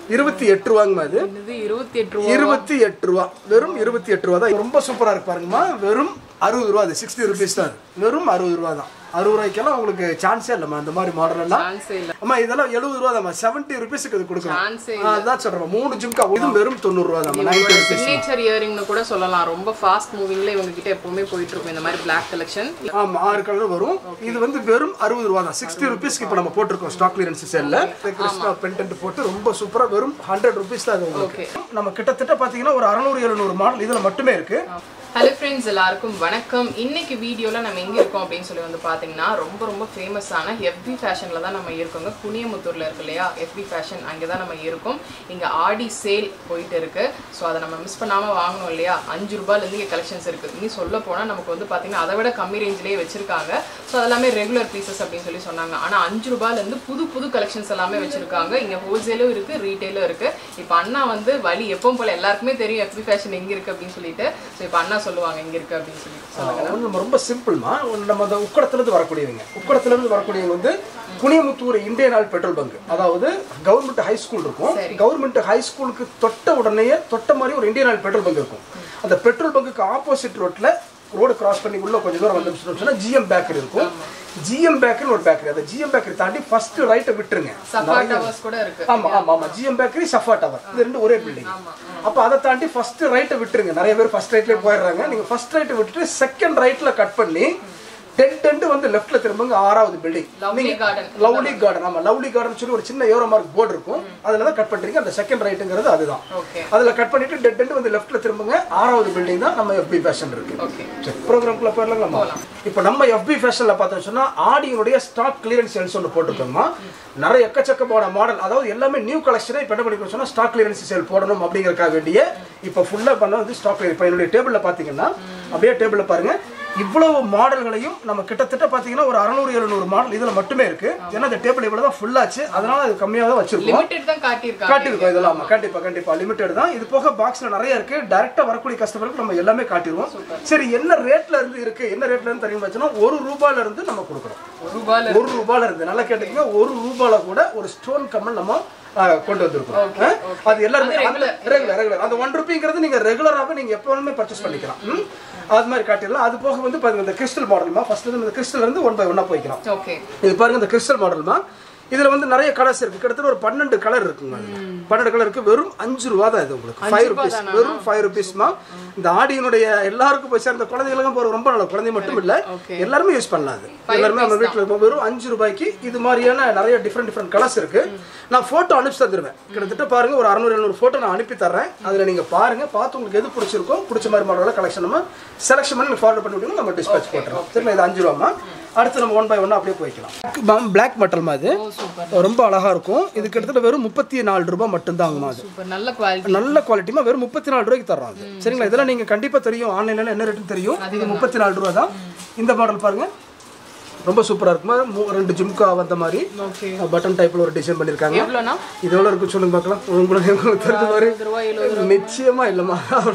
இருபத்தி எட்டு ரூபாங்கம்மா இது இது இருபத்தி எட்டு ரூபா இருபத்தி எட்டு ரூபா வெறும் இருபத்தி எட்டு ரூபா தான் ரொம்ப சூப்பரா இருக்கு பாருங்கம்மா வெறும் அறுபது ரூபா அது சிக்ஸ்டி ருபீஸ் தான் அது. வெறும் அறுபது ரூபா தான் அறுபது ரூபாய்க்கெல்லாம் உங்களுக்கு சான்ஸே இல்லைம்மா இந்த மாதிரி மாடல் எல்லாம் சான்ஸே இல்ல அம்மா இதெல்லாம் எழுபது ரூபா தான் செவன்ட்டி ருபீஸுக்கு இது கொடுக்கலாம் சான்ஸே ஆ, அதான் சொல்றேன் மூணு ஜிம்கா இது வெறும் தொண்ணூறு ரூபா தான் நைன்டி ருபீஸ் சிக்னேச்சர் இயரிங்னு கூட சொல்லலாம் ரொம்ப ஃபாஸ்ட் மூவிங்ல இவங்க கிட்ட எப்பவுமே போயிட்டு இருக்கும் இந்த மாதிரி பிளாக் கலெக்ஷன் ஆமா ஆறு கலர் வரும் இது வந்து வெறும் அறுபது ரூபா தான் சிக்ஸ்டி ருபீஸ்க்கு இப்போ நம்ம போட்டிருக்கோம் ஸ்டாக் கிளியரன்ஸ் செல்ல கிருஷ்ணா பென்டென்ட் போட்டு ரொம்ப சூப்பரா வெறும் ஹண்ட்ரட் ருபீஸ் தான் அது உங்களுக்கு நம்ம கிட்டத்தட்ட பாத்தீங்கன்னா ஒரு அறநூறு எழுநூறு மாடல் இதுல மட்டுமே இருக்கு ஹலோ ஃப்ரெண்ட்ஸ் எல்லாருக்கும் வணக்கம் இன்னைக்கு வீடியோல நம்ம எங்க இருக்கோம் அப்படின்னு சொல்லி வந்து பாத்தீங்கன்னா ரொம்ப ரொம்ப ஃபேமஸான எஃபி ஃபேஷன்ல தான் நம்ம இருக்கோங்க புனியமுத்தூர்ல இருக்கு இல்லையா எஃபி ஃபேஷன் அங்கே தான் நம்ம இருக்கோம் இங்க ஆடி சேல் போயிட்டு இருக்கு ஸோ அதை நம்ம மிஸ் பண்ணாம வாங்கணும் இல்லையா அஞ்சு ரூபாயில இருந்து இங்கே கலெக்ஷன்ஸ் இருக்கு இனி சொல்ல போனா நமக்கு வந்து பாத்தீங்கன்னா அதை விட கம்மி ரேஞ்சிலேயே வச்சிருக்காங்க ஸோ அதெல்லாமே ரெகுலர் பீசஸ் அப்படின்னு சொல்லி சொன்னாங்க ஆனா அஞ்சு ரூபாயில இருந்து புது புது கலெக்ஷன்ஸ் எல்லாமே வச்சிருக்காங்க இங்க ஹோல்சேலும் இருக்கு ரீட்டைலும் இருக்கு இப்போ அண்ணா வந்து வழி எப்பவும் போல எல்லாருக்குமே தெரியும் எஃபி ஃபேஷன் எங்க இருக்கு அப்படின்னு சொல்லிட்டு ஸோ இப்போ அண்ணா சொல்லுவாங்க எங்க இருக்கு அப்படின்னு சொல்லி ஒண்ணு நம்ம ரொம்ப சிம்பிள்மா ஒண்ணு நம்ம அந்த உக்கடத்துல இருந்து வரக்கூடியவங்க உக்கடத்துல இருந்து வரக்கூடியவங்க வந்து Puniyamuthur Indian oil petrol bunk அதாவது கவர்மெண்ட் ஹை ஸ்கூல் இருக்கும் கவர்மெண்ட் ஹை ஸ்கூலுக்கு தொட்ட உடனே தொட்ட மாதிரி ஒரு இந்தியன் ஆயில் பெட்ரோல் பங்க் இருக்கும் அந்த பெட்ரோல் பங்குக்கு ஆப்போசிட் ரோட்ல ரோடு கிராஸ் பண்ணி உள்ள கொஞ்சம் தூரம் வந்து சொன்னா ஜிஎம் பேக்கரி இருக்கும் ஜிஎம் பேக்கரி ஒரு பேக்கரி அந்த ஜிஎம் பேக்கரி தாண்டி ஃபர்ஸ்ட் ரைட்டை விட்டுருங்க சஃபா டவர்ஸ் கூட இருக்கு ஆமா ஆமா ஆமா ஜிஎம் பேக்கரி சஃபா டவர் இது ரெண்டு ஒரே பில்டிங் அப்ப அதை தாண்டி ஃபர்ஸ்ட் ரைட்டை விட்டுருங்க நிறைய பேர் ஃபர்ஸ்ட் ரைட்லயே போயிடுறாங்க நீங்க ஃபர்ஸ்ட் ரைட்டை விட்டுட்டு செகண்ட் ரைட்ல கட் பண்ணி டென் டென்ட் வந்து லெஃப்ட்ல திரும்புங்க ஆறாவது building lovely garden lovely garden ஆமா லவ்லி கார்டன் சொல்லி ஒரு சின்ன ஏரோ மார்க் போர்டு இருக்கும் அதுல தான் கட் பண்றீங்க அந்த செகண்ட் ரைட்டுங்கிறது அதுதான் ஓகே அதுல கட் பண்ணிட்டு டெட் டென்ட் வந்து லெஃப்ட்ல திரும்புங்க ஆறாவது பில்டிங் தான் நம்ம எஃபி ஃபேஷன் இருக்கு ஓகே சரி ப்ரோக்ராம்குள்ள போயிடலாங்களா இப்போ நம்ம எஃபி ஃபேஷன்ல பார்த்தோம் சொன்னா ஆடியினுடைய ஸ்டாக் கிளியரன்ஸ் சேல்ஸ் ஒன்று போட்டிருக்கோமா நிறைய எக்கச்சக்கமான மாடல் அதாவது எல்லாமே நியூ கலெக்ஷனை இப்போ என்ன பண்ணிக்கணும் சொன்னா ஸ்டாக் கிளியரன்ஸ் சேல் போடணும் அப்படிங்கறதுக்காக வேண்டிய இப்போ ஃபுல்லா பண்ண வந்து ஸ்டாக் கிளியர் இப்போ என்னுடைய டேபிள்ல பாத்தீங்கன்னா அப்படியே டேபிள்ல பாருங்க இவ்வளவு மாடல்களையும் நம்ம கிட்டத்தட்ட பாத்தீங்கன்னா ஒரு அறநூறு எழுநூறு மாடல் இதுல மட்டுமே இருக்கு ஏன்னா இந்த டேபிள் இவ்வளவு தான் ஃபுல்லாச்சு அதனால அது கம்மியாக தான் வச்சிருக்கோம் லிமிடெட் தான் காட்டியிருக்காங்க காட்டியிருக்கோம் இதெல்லாம் ஆமா கண்டிப்பா கண்டிப்பா லிமிடெட் தான் இது போக பாக்ஸ்ல நிறைய இருக்கு டைரக்டா வரக்கூடிய கஸ்டமருக்கு நம்ம எல்லாமே காட்டிடுவோம் சரி என்ன ரேட்ல இருந்து இருக்கு என்ன ரேட்ல இருந்து தெரியும் வச்சுன்னா ஒரு ரூபாயில இருந்து நம்ம கொடுக்குறோம் ஒரு ரூபாயில ஒரு ரூபாயில இருந்து நல்லா கேட்டீங்க ஒரு ரூபாயில கூட ஒரு ஸ்டோன் கம்மல் நம்ம ஆ, கொண்டு வந்திருக்கோம் ஆ? அது எல்லாருமே ரெகுலர் ரெகுலர் அந்த ஒன் ருபிங்கிறது நீங்க ரெகுலராகவே நீங்க எப்போ வேணுமே பர்ச்சேஸ் பண்ணிக்கலாம் ம்? அது மாதிரி காட்டிடலாம் அது போக வந்து பாருங்க இந்த கிறிஸ்டல் மாடல்மா ஃபர்ஸ்ட் வந்து இந்த கிறிஸ்டல் இருந்து ஒன் பை ஒன்னா போய்க்கலாம் ஓகே இது பாருங்க இந்த கிறிஸ்டல் மாடல்மா இதுல வந்து நிறைய கலர்ஸ் இருக்கு கிட்டத்தட்ட ஒரு பன்னெண்டு கலர் இருக்குங்க அதுல. பன்னெண்டு கலர் இருக்கு வெறும் அஞ்சு ரூபா தான் இது உங்களுக்கு ஃபைவ் ருபீஸ் வெறும் ஃபைவ் ருபீஸ்மா இந்த ஆடியினுடைய எல்லாருக்கும் போய் சேர்ந்த குழந்தைகளுக்கும் போற ரொம்ப நல்ல குழந்தை மட்டும் இல்ல எல்லாருமே யூஸ் பண்ணலாம் அது எல்லாருமே நம்ம வீட்டுல இருக்கும் வெறும் அஞ்சு ரூபாய்க்கு இது மாதிரியான நிறைய டிஃப்ரெண்ட் டிஃப்ரெண்ட் கலர்ஸ் இருக்கு நான் போட்டோ அனுப்பிச்சு தந்துருவேன் கிட்டத்தட்ட பாருங்க ஒரு அறுநூறு எழுநூறு போட்டோ நான் அனுப்பி தர்றேன் அதுல நீங்க பாருங்க பார்த்து உங்களுக்கு எது பிடிச்சிருக்கோ பிடிச்ச மாதிரி மாடல கலெக்ஷன் நம்ம செலக்ஷன் பண்ணி ஃபார்வர்ட் பண்ணி விடுங்க நம்ம டிஸ்பேச் போட்டுறோம் சரிங்களா இது அஞ்சு ரூபாமா அடுத்து நம்ம ஒன் பை ஒன் அப்படியே போய்க்கலாம் பிளாக் மெட்டல் மாதிரி ஓ சூப்பர் ரொம்ப அழகா இருக்கும் இது கிட்டத்தட்ட வெறும் முப்பத்தி நாலு ரூபாய் மட்டும்தாங்கம்மா அது சூப்பர் நல்ல குவாலிட்டி நல்ல குவாலிட்டிமா வெறும் முப்பத்தி நாலு ரூபாய்க்கு தர்றோம் அது சரிங்களா இதெல்லாம் நீங்க கண்டிப்பா தெரியும் ஆன்லைன்ல என்ன ரேட்னு தெரியும் இது முப்பத்தி நாலு ரூபா தான் இந்த மாடல் பாருங்க ரொம்ப சூப்பரா இருக்குமா மூ- ரெண்டு ஜிம்கா வந்த மாதிரி ஓகே பட்டன் டைப்ல ஒரு டிசைன் பண்ணிருக்காங்க எவ்வளோனா இது எவ்வளவு இருக்கு சொல்லுங்க பார்க்கலாம் உங்களுக்கு உங்களுக்கு தெரிஞ்ச மாதிரி இருபது ரூபாய் எழுபது நிச்சயமா இல்லம்மா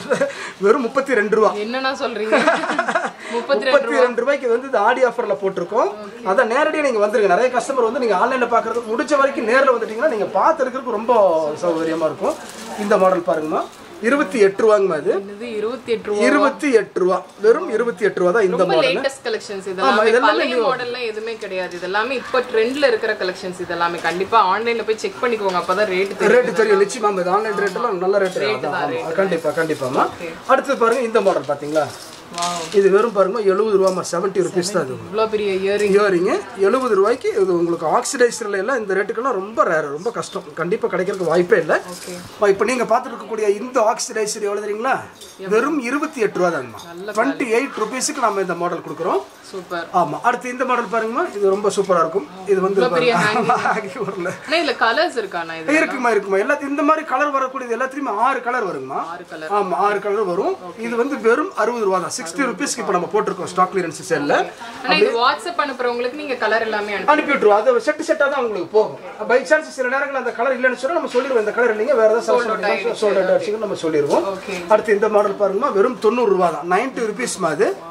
வெறும் முப்பத்தி ரெண்டு ரூபா என்னண்ணா சொல்றீங்க முப்பத்தி ரெண்டு முப்பத்தி ரெண்டு ரூபாய்க்கு வந்து இந்த ஆடி ஆஃபர்ல போட்டிருக்கோம் அதான் நேரடியாக நீங்க வந்துருங்க நிறைய கஸ்டமர் வந்து நீங்க ஆன்லைன்ல பாக்குறது முடிஞ்ச வரைக்கும் நேர்ல வந்துட்டீங்கன்னா நீங்க பார்த்து இருக்கிறதுக்கு ரொம்ப சௌகரியமா இருக்கும் இந்த மாடல் பாருங்கம்மா இருபத்தி எட்டு ரூபாங்கம்மா இது இது இருபத்தி எட்டு ரூபா இருபத்தி எட்டு ரூபா வெறும் இருபத்தி எட்டு ரூபா தான் இந்த ரொம்ப மாடல் லேட்டஸ்ட் கலெக்ஷன்ஸ் இதெல்லாமே பழைய மாடல்லாம் எதுவுமே கிடையாது இதெல்லாமே இப்போ ட்ரெண்ட்ல இருக்கிற கலெக்ஷன்ஸ் இதெல்லாமே கண்டிப்பா ஆன்லைன்ல போய் செக் பண்ணிக்கோங்க அப்பதான் ரேட் தெரியும் ரேட்டு தெரியும் நிச்சயமா இந்த ஆன்லைன் ரேட்லாம் நல்ல ரேட் கண்டிப்பா கண்டிப்பாமா அடுத்து பாருங்க இந்த மாடல் பாத்தீங்களா வாவ் இது வெறும் பாருங்க எழுபது ரூபாமா செவன்ட்டி ருபீஸ் தான் இது இவ்வளோ பெரிய இயரிங் இயரிங்கு எழுபது ரூபாய்க்கு இது உங்களுக்கு ஆக்சிடைசர்ல எல்லாம் இந்த ரேட்டுக்கெல்லாம் ரொம்ப ரேர் ரொம்ப கஷ்டம் கண்டிப்பா கிடைக்கிறதுக்கு வாய்ப்பே இல்லை ஓகே இப்போ நீங்க பார்த்துட்டு இருக்கக்கூடிய இந்த ஆக்சிடைசர் எவ்வளவு தெரியுங்களா வெறும் இருபத்தி எட்டு ரூபா தாங்கம்மா டுவெண்ட்டி எயிட் ருபீஸுக்கு நம்ம இந்த மாடல் கொடுக்குறோம் சூப்பர் ஆமா அடுத்து இந்த மாடல் பாருங்கம்மா இது ரொம்ப சூப்பரா இருக்கும் இது வந்து பெரிய பாருங்க, வரல ஆனா இதுல கலர்ஸ் இருக்காண்ணா இது இருக்குமா இருக்குமா எல்லாத்தையும் இந்த மாதிரி கலர் வரக்கூடியது எல்லாத்துலயுமே ஆறு கலர் வருங்கம்மா ஆறு கலர் ஆமா ஆறு கலர் வரும் இது வந்து வெறும் அறுபது ரூபா தான் சிக்ஸ்டி ருபீஸ்க்கு இப்போ நம்ம போட்டிருக்கோம் ஸ்டாக் கிளியரன்ஸ் செல்ல ஆனா இது வாட்ஸ்அப் அனுப்புறவங்களுக்கு நீங்க கலர் எல்லாமே அனுப்பி அனுப்பி விட்டுருவோம் அது செட்டு செட்டாக தான் உங்களுக்கு போகும் பை சான்ஸ் சில நேரங்கள் அந்த கலர் இல்லைன்னு சொன்னா நம்ம சொல்லிடுவோம் இந்த கலர் இல்லைங்க வேற ஏதாவது செலக்ஷன் சோல்ட் அவுட் ஆயிடுச்சுன்னு நம்ம சொல்லிடுவோம் அடுத்து இந்த மாடல் பாருங்கம்மா வெறும் தொண்ணூறு ரூபா தான் நைன்டி ருபீஸ் அது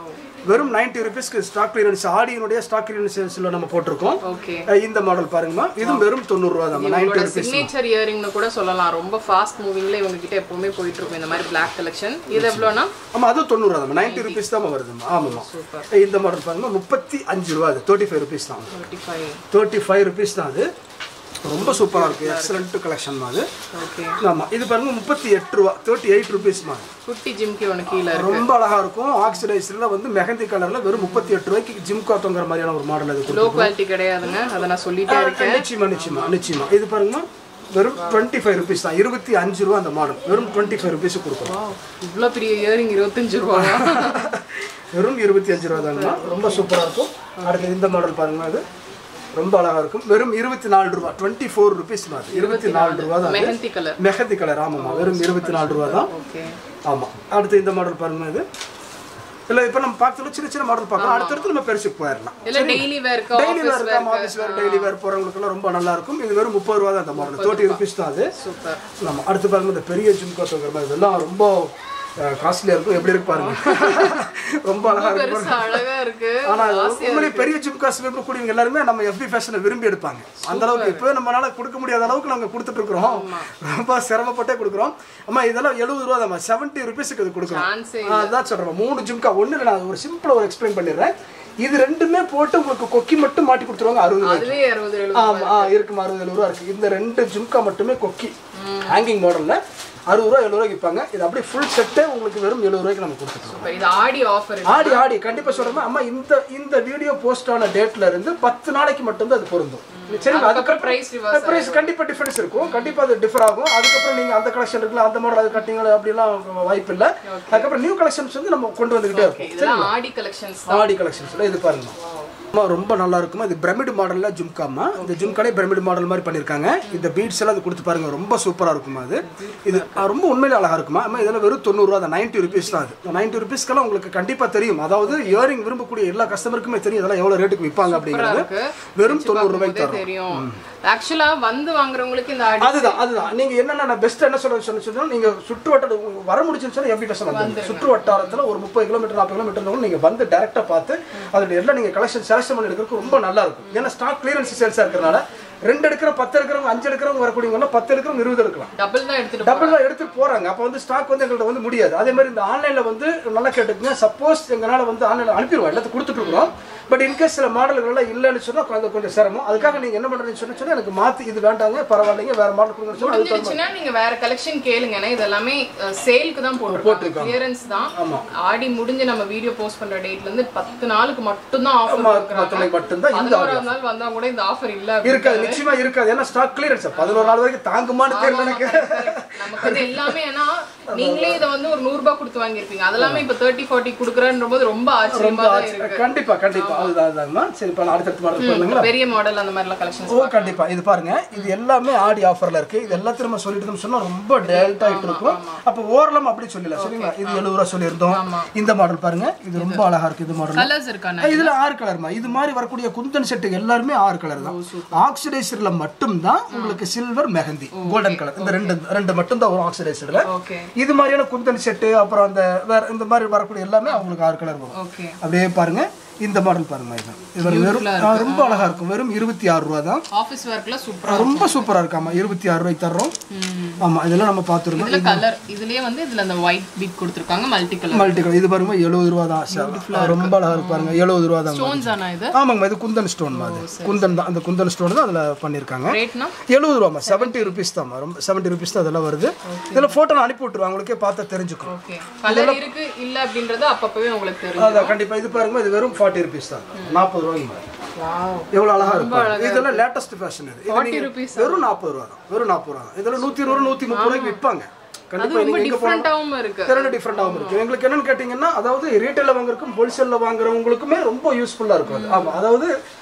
வெறும் நைன்டி ருபீஸ்க்கு ஸ்டாக் கிளியரன்ஸ் ஆடியினுடைய ஸ்டாக் கிளியரன்ஸ் சேல்ஸ்ல நம்ம போட்டிருக்கோம் ஓகே அஹ் இந்த மாடல் பாருங்கம்மா இது வெறும் தொண்ணூறு ரூபா தான் நைன்டி இவங்களோட ருபீஸ் சிக்னேச்சர் இயரிங்னு கூட சொல்லலாம் ரொம்ப ஃபாஸ்ட் மூவிங்ல இவங்க கிட்ட எப்பவுமே போயிட்டு இருக்கும் இந்த மாதிரி பிளாக் கலெக்ஷன் இது எவ்வளோனா ஆமா அது தொண்ணூறு தான் நைன்டி ருபீஸ் தான் வருதுமா ஆமாம்மா இந்த மாடல் பாருங்க முப்பத்தி அஞ்சு ரூபா அது தேர்ட்டி ஃபைவ் ருபீஸ் தான் thirty five thirty five rupees தான் அது ரொம்ப சூப்பராக இருக்குது எக்ஸலண்ட் கலெக்ஷன் தான் அது ஓகே ஆமாம் இது பாருங்க முப்பத்தி எட்டு ரூபா தேர்ட்டி எயிட் ருபீஸ்மா குட்டி ஜிம்கி ஒன்று கீழே ரொம்ப அழகா இருக்கும் ஆக்சிடைஸ்ல வந்து மெஹந்தி கலர்ல வெறும் முப்பத்தி எட்டு ரூபாய்க்கு ஜிம் காத்தோங்கிற மாதிரியான ஒரு மாடல் அது லோ குவாலிட்டி கிடையாதுங்க அதை நான் சொல்லிட்டே இருக்கேன் நிச்சயமா நிச்சயமா நிச்சயமா இது பாருங்க வெறும் டுவெண்ட்டி ஃபைவ் ருபீஸ் தான் இருபத்தி அஞ்சு ரூபா அந்த மாடல் வெறும் டுவெண்ட்டி ஃபைவ் ருபீஸ் கொடுக்குறோம் இவ்வளோ பெரிய இயரிங் இருபத்தஞ்சு ரூபா வெறும் இருபத்தி அஞ்சு ரூபா தாங்கம்மா ரொம்ப சூப்பரா இருக்கும் அடுத்து இந்த மாடல் பாருங்க அது ரொம்ப அழகா இருக்கும் வெறும் இருபத்தி நாலு ரூபா டுவெண்ட்டி ஃபோர் ருபீஸ் மாதிரி இருபத்தி நாலு ரூபா தான் அது. மெஹந்தி கலர் மெஹந்தி கலர் ஆமாம்மா வெறும் இருபத்தி நாலு ரூபா தான் ஓகே ஆமா அடுத்து இந்த மாடல் பாருங்க இது இல்ல இப்போ நம்ம பார்த்துல சின்ன சின்ன மாடல் பார்க்கலாம் அடுத்தடுத்து நம்ம பெருசுக்கு போயிடலாம் இல்ல டெய்லி வேர்க்கு டெய்லி வேர் இருக்காம ஆஃபீஸ் வேர் டெய்லி வேர் போறவங்களுக்குலாம் ரொம்ப நல்லா இருக்கும் இது வெறும் முப்பது ரூபா தான் இந்த மாடல் தேர்ட்டி ருபீஸ் தான் அது சூப்பர் நம்ம அடுத்து பாருங்க இந்த பெரிய ஜிம் கோத்தோங்கிற மாதிரி இதெல்லாம் ரொம்ப காஸ்ட்லியா இருக்கும் எப்படி இருக்கு பாருங்க ரொம்ப அழகா இருக்கு பெருசா அழகா இருக்கு ஆனா உண்மையிலேயே பெரிய ஜிம் காசு விரும்பக்கூடியவங்க எல்லாருமே நம்ம எஃபி ஃபேஷனை விரும்பி எடுப்பாங்க அந்த அளவுக்கு இப்போ நம்மளால கொடுக்க முடியாத அளவுக்கு நாங்க கொடுத்துட்டு இருக்கிறோம் ரொம்ப சிரமப்பட்டே கொடுக்குறோம் அம்மா இதெல்லாம் எழுபது ரூபா தான் செவன்ட்டி ருபீஸுக்கு இது கொடுக்குறோம் சான்ஸே அதான் சொல்றேன் மூணு ஜிம்கா ஒண்ணு இல்லை நான் ஒரு சிம்பிளா ஒரு எக்ஸ்பிளைன் பண்ணிடுறேன் இது ரெண்டுமே போட்டு உங்களுக்கு கொக்கி மட்டும் மாட்டி கொடுத்துருவாங்க அறுபது ரூபாய் அதுவே அறுபது எழுபது ஆமா ஆ இருக்குமா அறுபது எழுபது ரூபா இருக்கு இந்த ரெண்டு ஜிம்கா மட்டுமே கொக்கி ஹேங்கிங் மாடல்ல அறுபது ரூபா எழுபது ரூபாய்க்கு விற்பாங்க இது அப்படியே ஃபுல் செட்டே உங்களுக்கு வெறும் எழுபது ரூபாய்க்கு நம்ம கொடுத்துருக்கோம் சூப்பர் இது ஆடி ஆஃபர் ஆடி ஆடி கண்டிப்பா சொல்றேன் அம்மா இந்த இந்த வீடியோ போஸ்ட் ஆன டேட்ல இருந்து பத்து நாளைக்கு மட்டும்தான் அது பொருந்தும் சரி அதுக்கப்புறம் பிரைஸ் ரிவர்ஸ் பிரைஸ் கண்டிப்பா டிஃபரன்ஸ் இருக்கும் கண்டிப்பா அது டிஃபர் ஆகும் அதுக்கப்புறம் நீங்க அந்த கலெக்ஷன் இருக்குல்ல அந்த மாடல் அது கட்டிங்களா அப்படிலாம் வாய்ப்பு இல்லை அதுக்கப்புறம் நியூ கலெக்ஷன்ஸ் வந்து நம்ம கொண்டு வந்துகிட்டே இருக்கோம் இதெல்லாம் ஆடி கலெக்ஷன்ஸ் ஆடி கலெக்ஷன்ஸ்ல இது பாருங்க அம்மா ரொம்ப நல்லா இருக்குமா இது பிரமிடு மாடல்ல ஜும்காமா இந்த ஜும்காலே பிரமிடு மாடல் மாதிரி பண்ணிருக்காங்க இந்த பீட்ஸ் எல்லாம் அது கொடுத்து பாருங்க ரொம்ப சூப்பரா இருக்குமா அது இது அஹ், ரொம்ப உண்மையிலே அழகா இருக்குமா அம்மா இதெல்லாம் வெறும் தொண்ணூறு ரூபா தான் நைன்டி ருபீஸ் தான் அது நைன்டி ருபீஸ்க்கெல்லாம் உங்களுக்கு கண்டிப்பா தெரியும் அதாவது இயரிங் விரும்பக்கூடிய எல்லா கஸ்டமருக்குமே தெரியும் இதெல்லாம் எவ்வளவு ரேட்டுக்கு விற்பாங்க அப்படிங்கிறது இருக்கு வெறும் தொண்ணூறு ரூபாய்க்கு இதே தரும் தெரியும் ஆக்சுவலா வந்து வாங்குறவங்களுக்கு இந்த ஆடி அதுதான் அதுதான் நீங்க என்னென்ன பெஸ்ட் என்ன சொல்ல சொன்ன சொன்னா நீங்க சுற்று வட்டார உங்களுக்கு வர முடிச்சுன்னு சொன்னா எப்படி பேச வந்து சுற்று வட்டாரத்துல ஒரு முப்பது கிலோமீட்டர் நாற்பது கிலோமீட்டர் நீங்க வந்து டைரக்டா பார்த்து அதோட எல்லாம் நீங்க கலெக்ஷன் செலக்ஷன் பண்ணி எடுக்கிறதுக்கு ரொம்ப நல்லா இருக்கும் ஏன்னா ஸ்டாக் கிளியரன்ஸ் சேல்ஸா இருக்கிறனால ரெண்டு எடுக்கிற பத்து எடுக்கிறவங்க அஞ்சு எடுக்கிறவங்க வரக்கூடியவங்க பத்து எடுக்கிறவங்க இருபது எடுக்கலாம் டபுள் தான் எடுத்துட்டு டபுள் தான் எடுத்து போறாங்க அப்போ வந்து ஸ்டாக் வந்து எங்கள்கிட்ட வந்து முடியாது அதே மாதிரி இந்த ஆன்லைன்ல வந்து நல்லா கேட்டுக்குங்க சப்போஸ் எங்களால வந்து ஆன்லைன்ல அனுப்பிடுவோம் எல்லாத்தையும் கொடுத்துட்டு இருக்கிறோம் பட் இன்கேஸ் சில மாடல்கள் எல்லாம் இல்லைன்னு சொன்னா கொஞ்சம் கொஞ்சம் சிரமம் அதுக்காக நீங்க என்ன பண்றீங்கன்னு சொன்னா சொன்னா எனக்கு மாத்தி இது வேண்டாங்க பரவாயில்லைங்க வேற மாடல் கொடுங்கன்னு சொன்னா அதுக்கு தகுந்த முடிஞ்சிருச்சுன்னா நீங்க வேற கலெக்ஷன் கேளுங்க ஏன்னா இது எல்லாமே சேலுக்கு தான் போட்டிருக்காங்க கிளியரன்ஸ் தான் ஆடி முடிஞ்சு நம்ம வீடியோ போஸ்ட் பண்ற டேட்ல இருந்து பத்து நாளுக்கு மட்டும் தான் ஆஃபர் கொடுக்குறாங்க மத்தவங்களுக்கு மட்டும்தான் இந்த பதினோராம் நாள் வந்தா கூட இந்த ஆஃபர் இல்ல இருக்காது நிச்சயமா இருக்காது ஏன்னா ஸ்டாக் கிளியரன்ஸ் பதினோரு நாள் வரைக்கும் தாங்குமான்னு தெரியல எனக்கு நமக்கு வந்து எல்லாமே ஏன்னா நீங்களே இதை வந்து ஒரு நூறு ரூபாய் கொடுத்து வாங்கியிருப்பீங்க அதெல்லாமே இப்ப தேர்ட்டி ஃபார்ட்டி கொடுக்குறன்ற போது ரொம்ப ஆச்சரியமா தான் இருக்கு கண்டிப்பா கண்டிப்பா அதுதான் அதுதான்மா சரி இப்போ நான் அடுத்தடுத்து மாடல் பண்ணுங்களா பெரிய மாடல் அந்த மாதிரிலாம் கலெக்ஷன்ஸ் ஓ கண்டிப்பா இது பாருங்க இது எல்லாமே ஆடி ஆஃபர்ல இருக்கு இது எல்லாத்தையும் நம்ம சொல்லிட்டு சொன்னா ரொம்ப டேல்ட் ஆயிட்டு இருக்கும் அப்ப ஓரளம் அப்படி சொல்லல சரிங்களா இது எழுபது ரூபா சொல்லியிருந்தோம் இந்த மாடல் பாருங்க இது ரொம்ப அழகா இருக்கு இது மாடல் கலர்ஸ் இருக்கானே இதுல ஆறு கலர்மா இது மாதிரி வரக்கூடிய குந்தன் செட்டு எல்லாருமே ஆறு கலர் தான் ஆக்சிடைசர்ல மட்டும் தான் உங்களுக்கு சில்வர் மெஹந்தி கோல்டன் கலர் இந்த ரெண்டு ரெண்டு மட்டும் தான் வரும் ஆக்சிடைசர்ல ஓகே இது மாதிரியான குந்தன் செட்டு அப்புறம் அந்த வேற இந்த மாதிரி வரக்கூடிய எல்லாமே அவங்களுக்கு ஆறு கலர் வரும் ஓகே அப்படியே பாருங்க இந்த மாடல் பாருங்க இது இது ஒரு வெறும் ஆ, ரொம்ப அழகா இருக்கும் வெறும் இருபத்தி ஆறு ரூபா தான் ஆபீஸ் ஒர்க்ல சூப்பரா ரொம்ப சூப்பரா இருக்கு ஆமா இருபத்தி ஆறு ரூபாய்க்கு தர்றோம் ஆமா இதெல்லாம் நம்ம பார்த்துருந்தோம் இதுல கலர் இதுலயே வந்து இதுல அந்த ஒயிட் பீட் கொடுத்திருக்காங்க மல்டி கலர் மல்டி கலர் இது பாருங்க எழுபது ரூபா தான் சார் ரொம்ப அழகா இருக்கு பாருங்க எழுபது ரூபா தான் ஸ்டோன்ஸ் ஆனா இது ஆமாங்கம்மா இது குந்தன் ஸ்டோன் அது குந்தன் தான் அந்த குந்தன் ஸ்டோன் தான் அதில் பண்ணியிருக்காங்க ரேட்னா எழுபது ரூபாம்மா செவன்ட்டி ருபீஸ் தான் ரொம்ப செவன்ட்டி ருபீஸ் தான் அதெல்லாம் வருது இதில் ஃபோட்டோ நான் அனுப்பி விட்டுருவேன் அவங்களுக்கே பார்த்தா தெரிஞ்சுக்கும் ஓகே கலர் இருக்கு இல்ல அப்படின்றது அப்பப்பவே உங்களுக்கு தெரியும் அதான் கண்டிப்பா இது பாருங்க இது வெறும் ஃபார்ட்டி ருபீஸ் தான் நாற்பது ரூபாய்க்கு வாவ் எவ்வளவு அழகா இருக்கும் இதெல்லாம் லேட்டஸ்ட் ஃபேஷன் இது இது நீங்க rupees வெறும் நாற்பது ரூபா தான் வெறும் நாற்பது ரூபா தான் இதெல்லாம் நூற்றி இருபது நூற்றி முப்பது ரூபாய்க்கு விற்பாங்க அது கண்டிப்பா ரொம்ப நீங்க எங்க போனாலும் டிஃப்ரெண்டாவும் இருக்கு திறன் டிஃப்ரெண்டாகவும் இருக்கும் எங்களுக்கு என்னன்னு கேட்டிங்கன்னா அதாவது ரீட்டைலில் வாங்குறதுக்கும் ஹோல்சேலில் வாங்குறவங்களுக்குமே ரொம்ப யூஸ்ஃபுல்லாக இருக்கும் அது ஆமாம் அதாவது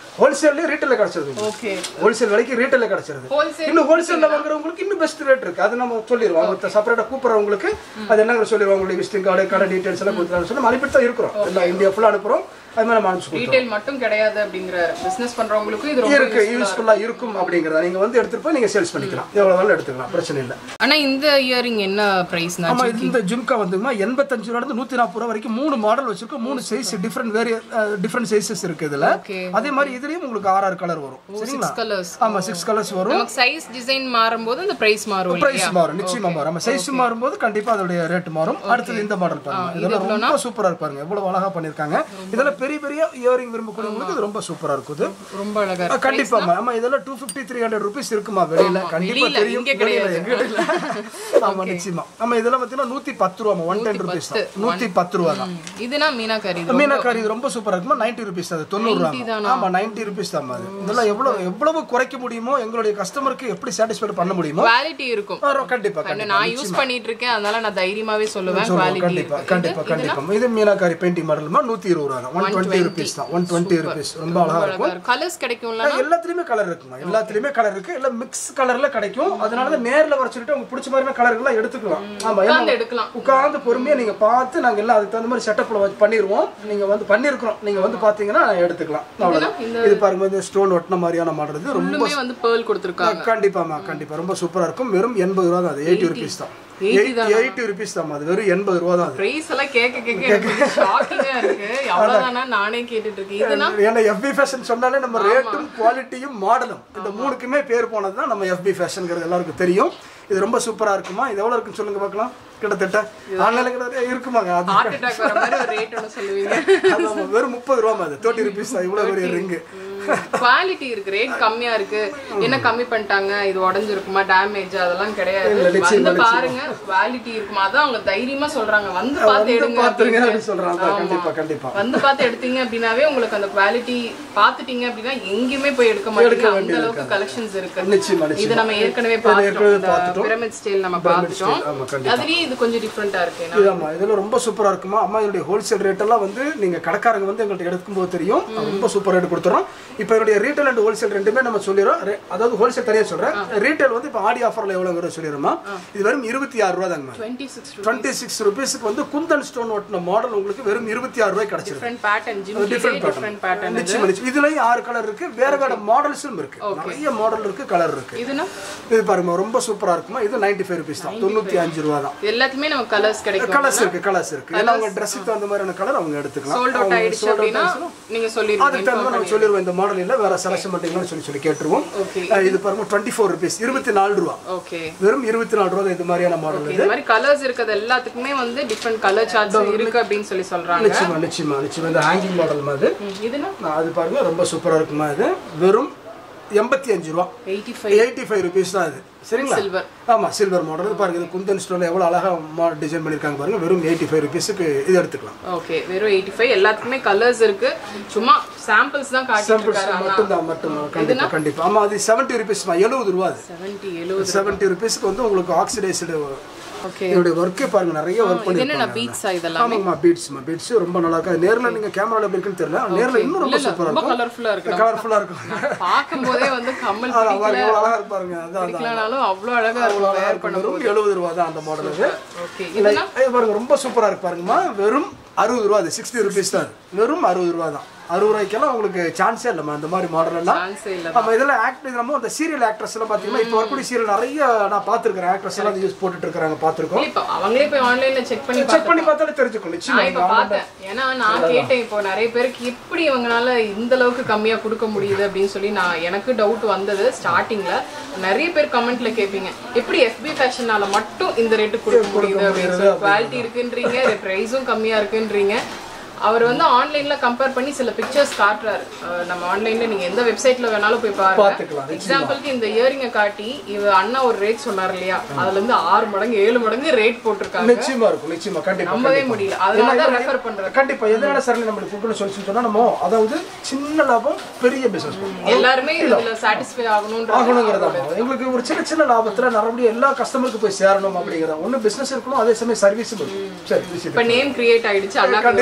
ஹோல்சேல்லே ரீட்டைல கிடைச்சிருது ஓகே ஹோல்சேல் விலைக்கு ரீட்டைல கிடைச்சிருது ஹோல்சேல் இன்னும் ஹோல்சேல்ல வாங்குறவங்களுக்கு இன்னும் பெஸ்ட் ரேட் இருக்கு அது நம்ம சொல்லிடுவோம் அவங்க செப்பரேட்டா கூப்பிடுறவங்களுக்கு அது என்னங்கிற சொல்லிடுவோம் உங்களுடைய விசிட்டிங் கார்டு கடை டீடைல்ஸ் எல்லாம் கொடுத்துருவாங்க சொல்லி நம்ம அனுப்பிட்டு தான் இருக்கிறோம் எல்லாம் இந்தியா ஃபுல்லா அனுப்புறோம் அது மாதிரி நம்ம அனுப்பிச்சு கொடுத்துருவோம் ரீட்டைல் மட்டும் கிடையாது அப்படிங்கிற பிசினஸ் பண்றவங்களுக்கும் இது ரொம்ப இருக்கு யூஸ்ஃபுல்லா இருக்கும் அப்படிங்கறத நீங்க வந்து எடுத்துட்டு போய் நீங்க சேல்ஸ் பண்ணிக்கலாம் எவ்வளவு வேணாலும் எடுத்துக்கலாம் பிரச்சனை இல்லை ஆனா இந்த இயரிங் என்ன பிரைஸ்னா ஆமா இந்த ஜிம்கா வந்துமா எண்பத்தஞ்சு ரூபா இருந்து நூத்தி நாற்பது ரூபா வரைக்கும் மூணு மாடல் வச்சிருக்கோம் மூணு சைஸ் டிஃப்ரெண்ட் வேரிய டிஃப்ரெண்ட் சைஸஸ் இருக்கு இதுல ஓகே அதே மாதிரி இதுலயும் உங்களுக்கு ஆறு ஆறு கலர் வரும் சரிங்களா கலர்ஸ் ஆமா சிக்ஸ் கலர்ஸ் வரும் நமக்கு சைஸ் டிசைன் மாறும்போது அந்த பிரைஸ் மாறும் பிரைஸ் மாறும் நிச்சயமா மாறும் நம்ம சைஸ் மாறும்போது கண்டிப்பா அதோட ரேட் மாறும் அடுத்தது இந்த மாடல் பாருங்க இதெல்லாம் ரொம்ப சூப்பரா இருப்பாங்க எவ்வளவு அழகா பண்ணிருக்காங்க இதெல்லாம் பெரிய பெரிய இயரிங் விரும்பக்கூடியவங்களுக்கு இது ரொம்ப சூப்பரா இருக்குது ரொம்ப அழகா ஆ, கண்டிப்பாமா ஆமா இதெல்லாம் two fifty three hundred rupees இருக்குமா வெளியில கண்டிப்பா வெளியில, தெரியும் இங்க வெளியில எங்க இல்ல ஆமா நிச்சயமா ஆமா இதெல்லாம் பாத்தீங்கன்னா நூத்தி பத்து ரூபா ஒன் டென் ருபீஸ் தான் நூத்தி பத்து ரூபா தான் இதுனா மீனாக்கறி இது மீனாக்காரி இது ரொம்ப சூப்பரா இருக்குமா நைன்டி ருபீஸ் அது தொண்ணூறு ரூபா ஆமா நைன்டி ருபீஸ் தான் அது இதெல்லாம் எவ்வளவு எவ்வளவு குறைக்க முடியுமோ எங்களுடைய கஸ்டமருக்கு எப்படி சாட்டிஸ்ஃபை பண்ண முடியுமோ குவாலிட்டி இருக்கும் ஆ, கண்டிப்பா கண்டிப்பா நான் யூஸ் பண்ணிட்டு இருக்கேன் அதனால நான் தைரியமாவே சொல்லுவேன் சொல்லுவோம், குவாலிட்டி கண்டிப்பா கண்டிப்பா கண்டிப்பா இது மீனாக்காரி பெயிண்டிங் மாடல்மா நூத்தி இருபது ரூபா தான் ஒன் டுவெண்ட்டி ருபீஸ் தான் ஒன் டுவெண்ட்டி ருபீஸ் ரொம்ப அழகா இருக்கும் கலர்ஸ் கிடைக்கும்ல எல்லாத்துலயுமே கலர் இருக்குமா எல்லாத்துலயுமே கலர் இருக்கு எல்லாம் மிக்ஸ் கலர்ல கிடைக்கும் அதனால தான் நேர்ல வர சொல்லிட்டு உங்களுக்கு பிடிச்ச மாதிரி கலர்கள்லாம் எடுத்துக்கலாம் ஆமா ஏன்னா உட்கார்ந்து எடுக்கலாம் உட்கார்ந்து பொறுமையா நீங்க பார்த்து நாங்க எல்லாம் அதுக்கு தகுந்த மாதிரி செட்டப்ல வச்சு பண்ணிருவோம் நீங்க வந்து பண்ணிருக்கிறோம் நீங்க வந்து பாத்தீங்கன்னா எடுத்துக்கலாம் அவ்வளவுதான் இது பாருங்க இந்த ஸ்டோன் ஒட்டின மாதிரியான மாடல் இது ரொம்ப ஃபுல்லுமே வந்து பேர்ல் கொடுத்துருக்காங்க கண்டிப்பாமா கண்டிப்பா ரொம்ப சூப்பரா இருக்கும் வெறும் எண்பது ரூபா தான் அது எயிட்டி ருபீஸ் தான் எயிட்டி ருபீஸ் தான் அது வெறும் எண்பது ரூபா தான் அது பிரைஸ் எல்லாம் கேட்க கேட்க எனக்கு ஷாக்கிங்கா இருக்கு அவ்வளவுதானா நானே கேட்டுட்டு இருக்கேன் இதுனா ஏன்னா எஃபி ஃபேஷன் சொன்னாலே நம்ம ரேட்டும் குவாலிட்டியும் மாடலும் இந்த மூணுக்குமே பேர் போனது தான் நம்ம எஃபி ஃபேஷன்ங்கிறது எல்லாருக்கும் தெரியும் இது ரொம்ப சூப்பரா இருக்குமா இது எவ்வளவு இருக்குன்னு சொல்லுங்க பார்க்கலாம் கிட்டத்தட்ட ஆன்லைன்ல கிட்ட இருக்குமாங்க அது ஹார்ட் அட்டாக் வர மாதிரி ஒரு ரேட் ஒன்று சொல்லுவீங்க அது ஆமா, வெறும் முப்பது ரூபா அது தேர்ட்டி ருபீஸ் தான் இவ்வளவு பெரிய ரிங்கு குவாலிட்டி இருக்கு ரேட் கம்மியா இருக்கு என்ன கம்மி பண்ணிட்டாங்க இது உடஞ்சிருக்குமா டேமேஜ் அதெல்லாம் கிடையாது இல்ல, நிச்சயமா, வந்து பாருங்க குவாலிட்டி இருக்குமா அதான் அவங்க தைரியமா சொல்றாங்க வந்து பார்த்து எடுங்க பாத்துருங்க அப்படின்னு. அப்படின்னு சொல்றாங்க கண்டிப்பா கண்டிப்பா வந்து பார்த்து எடுத்தீங்க அப்படின்னாவே உங்களுக்கு அந்த குவாலிட்டி பார்த்துட்டீங்க அப்படின்னா எங்கேயுமே போய் எடுக்க மாட்டீங்க அந்த அளவுக்கு கலெக்ஷன்ஸ் இருக்கு நிச்சயமா இது நிச்சயமா நம்ம ஏற்கனவே ஏற்கனவே பார்த்துட்டோம் பார்த்துட்டோம். பிரமிட் ஸ்டைல் நம்ம பார்த்துட்டோம் ஆமா கண்டிப்பா அதுலயே இது கொஞ்சம் டிஃப்ரெண்டா இருக்கு ஏன்னா இதாம்மா இதெல்லாம் ரொம்ப சூப்பரா இருக்குமா அம்மா இதனுடைய ஹோல்சேல் ரேட் எல்லாம் வந்து நீங்க கடைக்காரங்க வந்து எங்கள்கிட்ட எடுக்கும்போது தெரியும் ரொம்ப சூப்பர் ரேட் கொடுத்துறோம் இப்போ என்னுடைய ரீட்டைல் அண்ட் ஹோல்சேல் ரெண்டுமே நம்ம சொல்லிடுறோம் ரெ- அதாவது ஹோல்சேல் தனியா சொல்றேன் ரீட்டைல் வந்து இப்போ ஆடி ஆஃபர்ல எவ்வளோங்கிறத சொல்லிடுறோமா இது வெறும் இருபத்தி ஆறு ரூபா தாங்க டுவெண்ட்டி சிக்ஸ் டுவெண்ட்டி சிக்ஸ் ருபீஸ்க்கு வந்து குந்தன் ஸ்டோன் ஒட்டின மாடல் உங்களுக்கு வெறும் இருபத்தி ஆறு ரூபாய் கிடைச்சிருக்கு டிஃப்ரெண்ட் பேட்டர்ன் ஜிம் டிஃப்ரெண்ட் டிஃப்ரெண்ட் பேட்டர்ன் நிச்சயமா நிச்சயம் இதுலயும் ஆறு கலர் இருக்கு வேற வேற மாடல்ஸும் இருக்கு நிறைய மாடல் இருக்கு கலர் இருக்கு இதுனா இது பாருங்க ரொம்ப சூப்பரா இருக்குமா இது நைன்டி ஃபைவ் ருபீஸ் தான் தொண்ணூத்தி அஞ்சு ரூபா தான் எல்லாத்துமே நம்ம கலர்ஸ் கிடைக்கும் கலர்ஸ் இருக்கு கலர்ஸ் இருக்கு ஏன்னா அவங்க ட்ரெஸ்ஸுக்கு தகுந்த மாதிரியான கலர் அவங்க எடுத்துக்கலாம் சோல்ட் அவுட் அவங்க ஆயிடுச்சு sold out அப்படின்னா ஆயிடுச்சுன்னா, நீங்க சொல்லிருவீங்க அதுக்கு தகுந்த மாதிரி நம்ம சொல்லிடுவோம் இந்த மாடல் இல்ல வேற செலக்ஷன் பண்ணிக்கலாம்னு சொல்லி சொல்லி கேட்டுருவோம் ஓகே அஹ் இது பாருங்க டுவெண்ட்டி ஃபோர் ருபீஸ் இருபத்தி நாலு ரூபா ஓகே வெறும் இருபத்தி நாலு ரூபா தான் இது மாதிரியான மாடல் இது இந்த மாதிரி கலர்ஸ் இருக்கிறது எல்லாத்துக்குமே வந்து டிஃப்ரெண்ட் கலர் சார்ட்ஸ் இருக்கு அப்படின்னு சொல்லி சொல்றாங்க நிச்சயமா நிச்சயமா நிச்சயமா இந்த ஹேங்கிங் மாடல் மாதிரி ம், இதுனா நான் அது பாருங்க ரொம்ப சூப்பரா இருக்குமா இது வெறும் எண்பத்தி அஞ்சு ரூபா eighty five eighty five rupees தான் இது சரிங்களா சில்வர் ஆமா சில்வர் மாடல் இது பாருங்க இது குந்தன் ஸ்டோன்ல எவ்வளவு அழகா டிசைன் பண்ணிருக்காங்க பாருங்க வெறும் எயிட்டி ஃபைவ் ருபீஸுக்கு இது எடுத்துக்கலாம் ஓகே வெறும் எயிட்டி ஃபைவ் எல்லாத்துக்குமே கலர்ஸ் இருக்கு சும்மா சாம்பிள்ஸ் தான் காட்டிட்டு சாம்பிள்ஸ் இருக்காரு ஆனா மட்டும்தான் மட்டும் கண்டிப்பா கண்டிப்பா ஆமா அது செவன்ட்டி ருபீஸ்மா எழுபது ரூபா அது செவன்ட்டி எழுபது செவன்ட்டி ருபீஸ்க்கு வந்து உங்களுக்கு ஆக்சிடைஸ்டு ஓகே இதோடைய ஒர்க்கே பாருங்க நிறைய ஒர்க் இது பண்ணி என்னென்ன பீட்ஸா இதெல்லாம் ஆமாம்மா பீட்ஸ்மா பீட்ஸ் ரொம்ப நல்லா இருக்கு அது நேர்ல நீங்க கேமரால எப்படி இருக்குன்னு தெரியல நேர்ல இன்னும் ரொம்ப சூப்பரா ரொம்ப இருக்கும் கலர்ஃபுல்லா இருக்கு கலர்ஃபுல்லா இருக்கும் பார்க்கும்போதே வந்து கம்மல் அதான் பாருங்க எவ்வளவு அழகா இருப்பாருங்க அதான் அதான் பிடிக்கலனாலும் அவ்வளோ அழகா இருக்கும் வேர் பண்ண வெறும் எழுபது ரூபா தான் அந்த மாடல் இது ஓகே இல்லை, இது பாருங்க ரொம்ப சூப்பரா இருக்கு பாருங்கம்மா வெறும் அறுபது ரூபா அது சிக்ஸ்டி ருபீஸ் தான் அது. வெறும் அறுபது ரூபா தான் அறுபது ரூபாய்க்கெல்லாம் உங்களுக்கு சான்ஸே இல்லைம்மா இந்த மாதிரி மாடல் எல்லாம் சான்ஸே இல்ல நம்ம இதெல்லாம் ஆக்ட் நம்ம அந்த சீரியல் ஆக்ட்ரஸ் எல்லாம் பாத்தீங்கன்னா இப்போ வரக்கூடிய சீரியல் நிறைய நான் பார்த்துருக்கிறேன் ஆக்ட்ரஸ் எல்லாம் யூஸ் போட்டுட்டு இருக்காங்க பார்த்துருக்கோம் இப்போ அவங்களே போய் ஆன்லைன்ல செக் பண்ணி செக் பண்ணி பார்த்தாலே தெரிஞ்சுக்கும் நிச்சயமா நான் இப்ப பார்த்தேன் ஏன்னா நான் கேட்டேன் இப்போ நிறைய பேருக்கு எப்படி இவங்கனால இந்த அளவுக்கு கம்மியா கொடுக்க முடியுது அப்படின்னு சொல்லி நான் எனக்கு டவுட் வந்தது ஸ்டார்டிங்ல நிறைய பேர் கமெண்ட்ல கேட்பீங்க எப்படி எஃபி ஃபேஷனால மட்டும் இந்த ரேட்டு கொடுக்க முடியுது அப்படின்னு சொல்லி குவாலிட்டி இருக்குன்றீங்க ப்ரைஸும் கம்மியா இருக்குன்றீங்க அவர் வந்து ஆன்லைன்ல கம்பேர் பண்ணி சில பிக்சர்ஸ் காட்டுறாரு அஹ் நம்ம ஆன்லைன்ல நீங்க எந்த வெப்சைட்ல வேணாலும் போய் பாருங்க பார்த்துக்கலாம் எக்ஸாம்பிளுக்கு இந்த இயரிங்கை காட்டி இவ அண்ணா ஒரு ரேட் சொன்னார் இல்லையா அதுல இருந்து ஆறு மடங்கு ஏழு மடங்கு ரேட் போட்டிருக்காங்க நிச்சயமா இருக்கும் நிச்சயமா கண்டிப்பா நம்பவே முடியல அதனால தான் ரெஃபர் பண்றேன் கண்டிப்பா எதனால சார் நம்மளுக்கு கொடுக்கணும்னு சொல்லி சொன்னா நம்ம அதாவது சின்ன லாபம் பெரிய பிசினஸ் எல்லாருமே இதுல சாட்டிஸ்ஃபை ஆகணும்ன்ற ஆகணுங்கிறதா எங்களுக்கு ஒரு சின்ன சின்ன லாபத்துல நல்லபடியா எல்லா கஸ்டமருக்கு போய் சேரணும் அப்படிங்கிறத ஒண்ணு பிசினஸ் இருக்கணும் அதே சமயம் சர்வீஸும் இருக்கணும் சரி இப்ப நேம் கிரியேட் ஆயிடுச்சு அண்ணா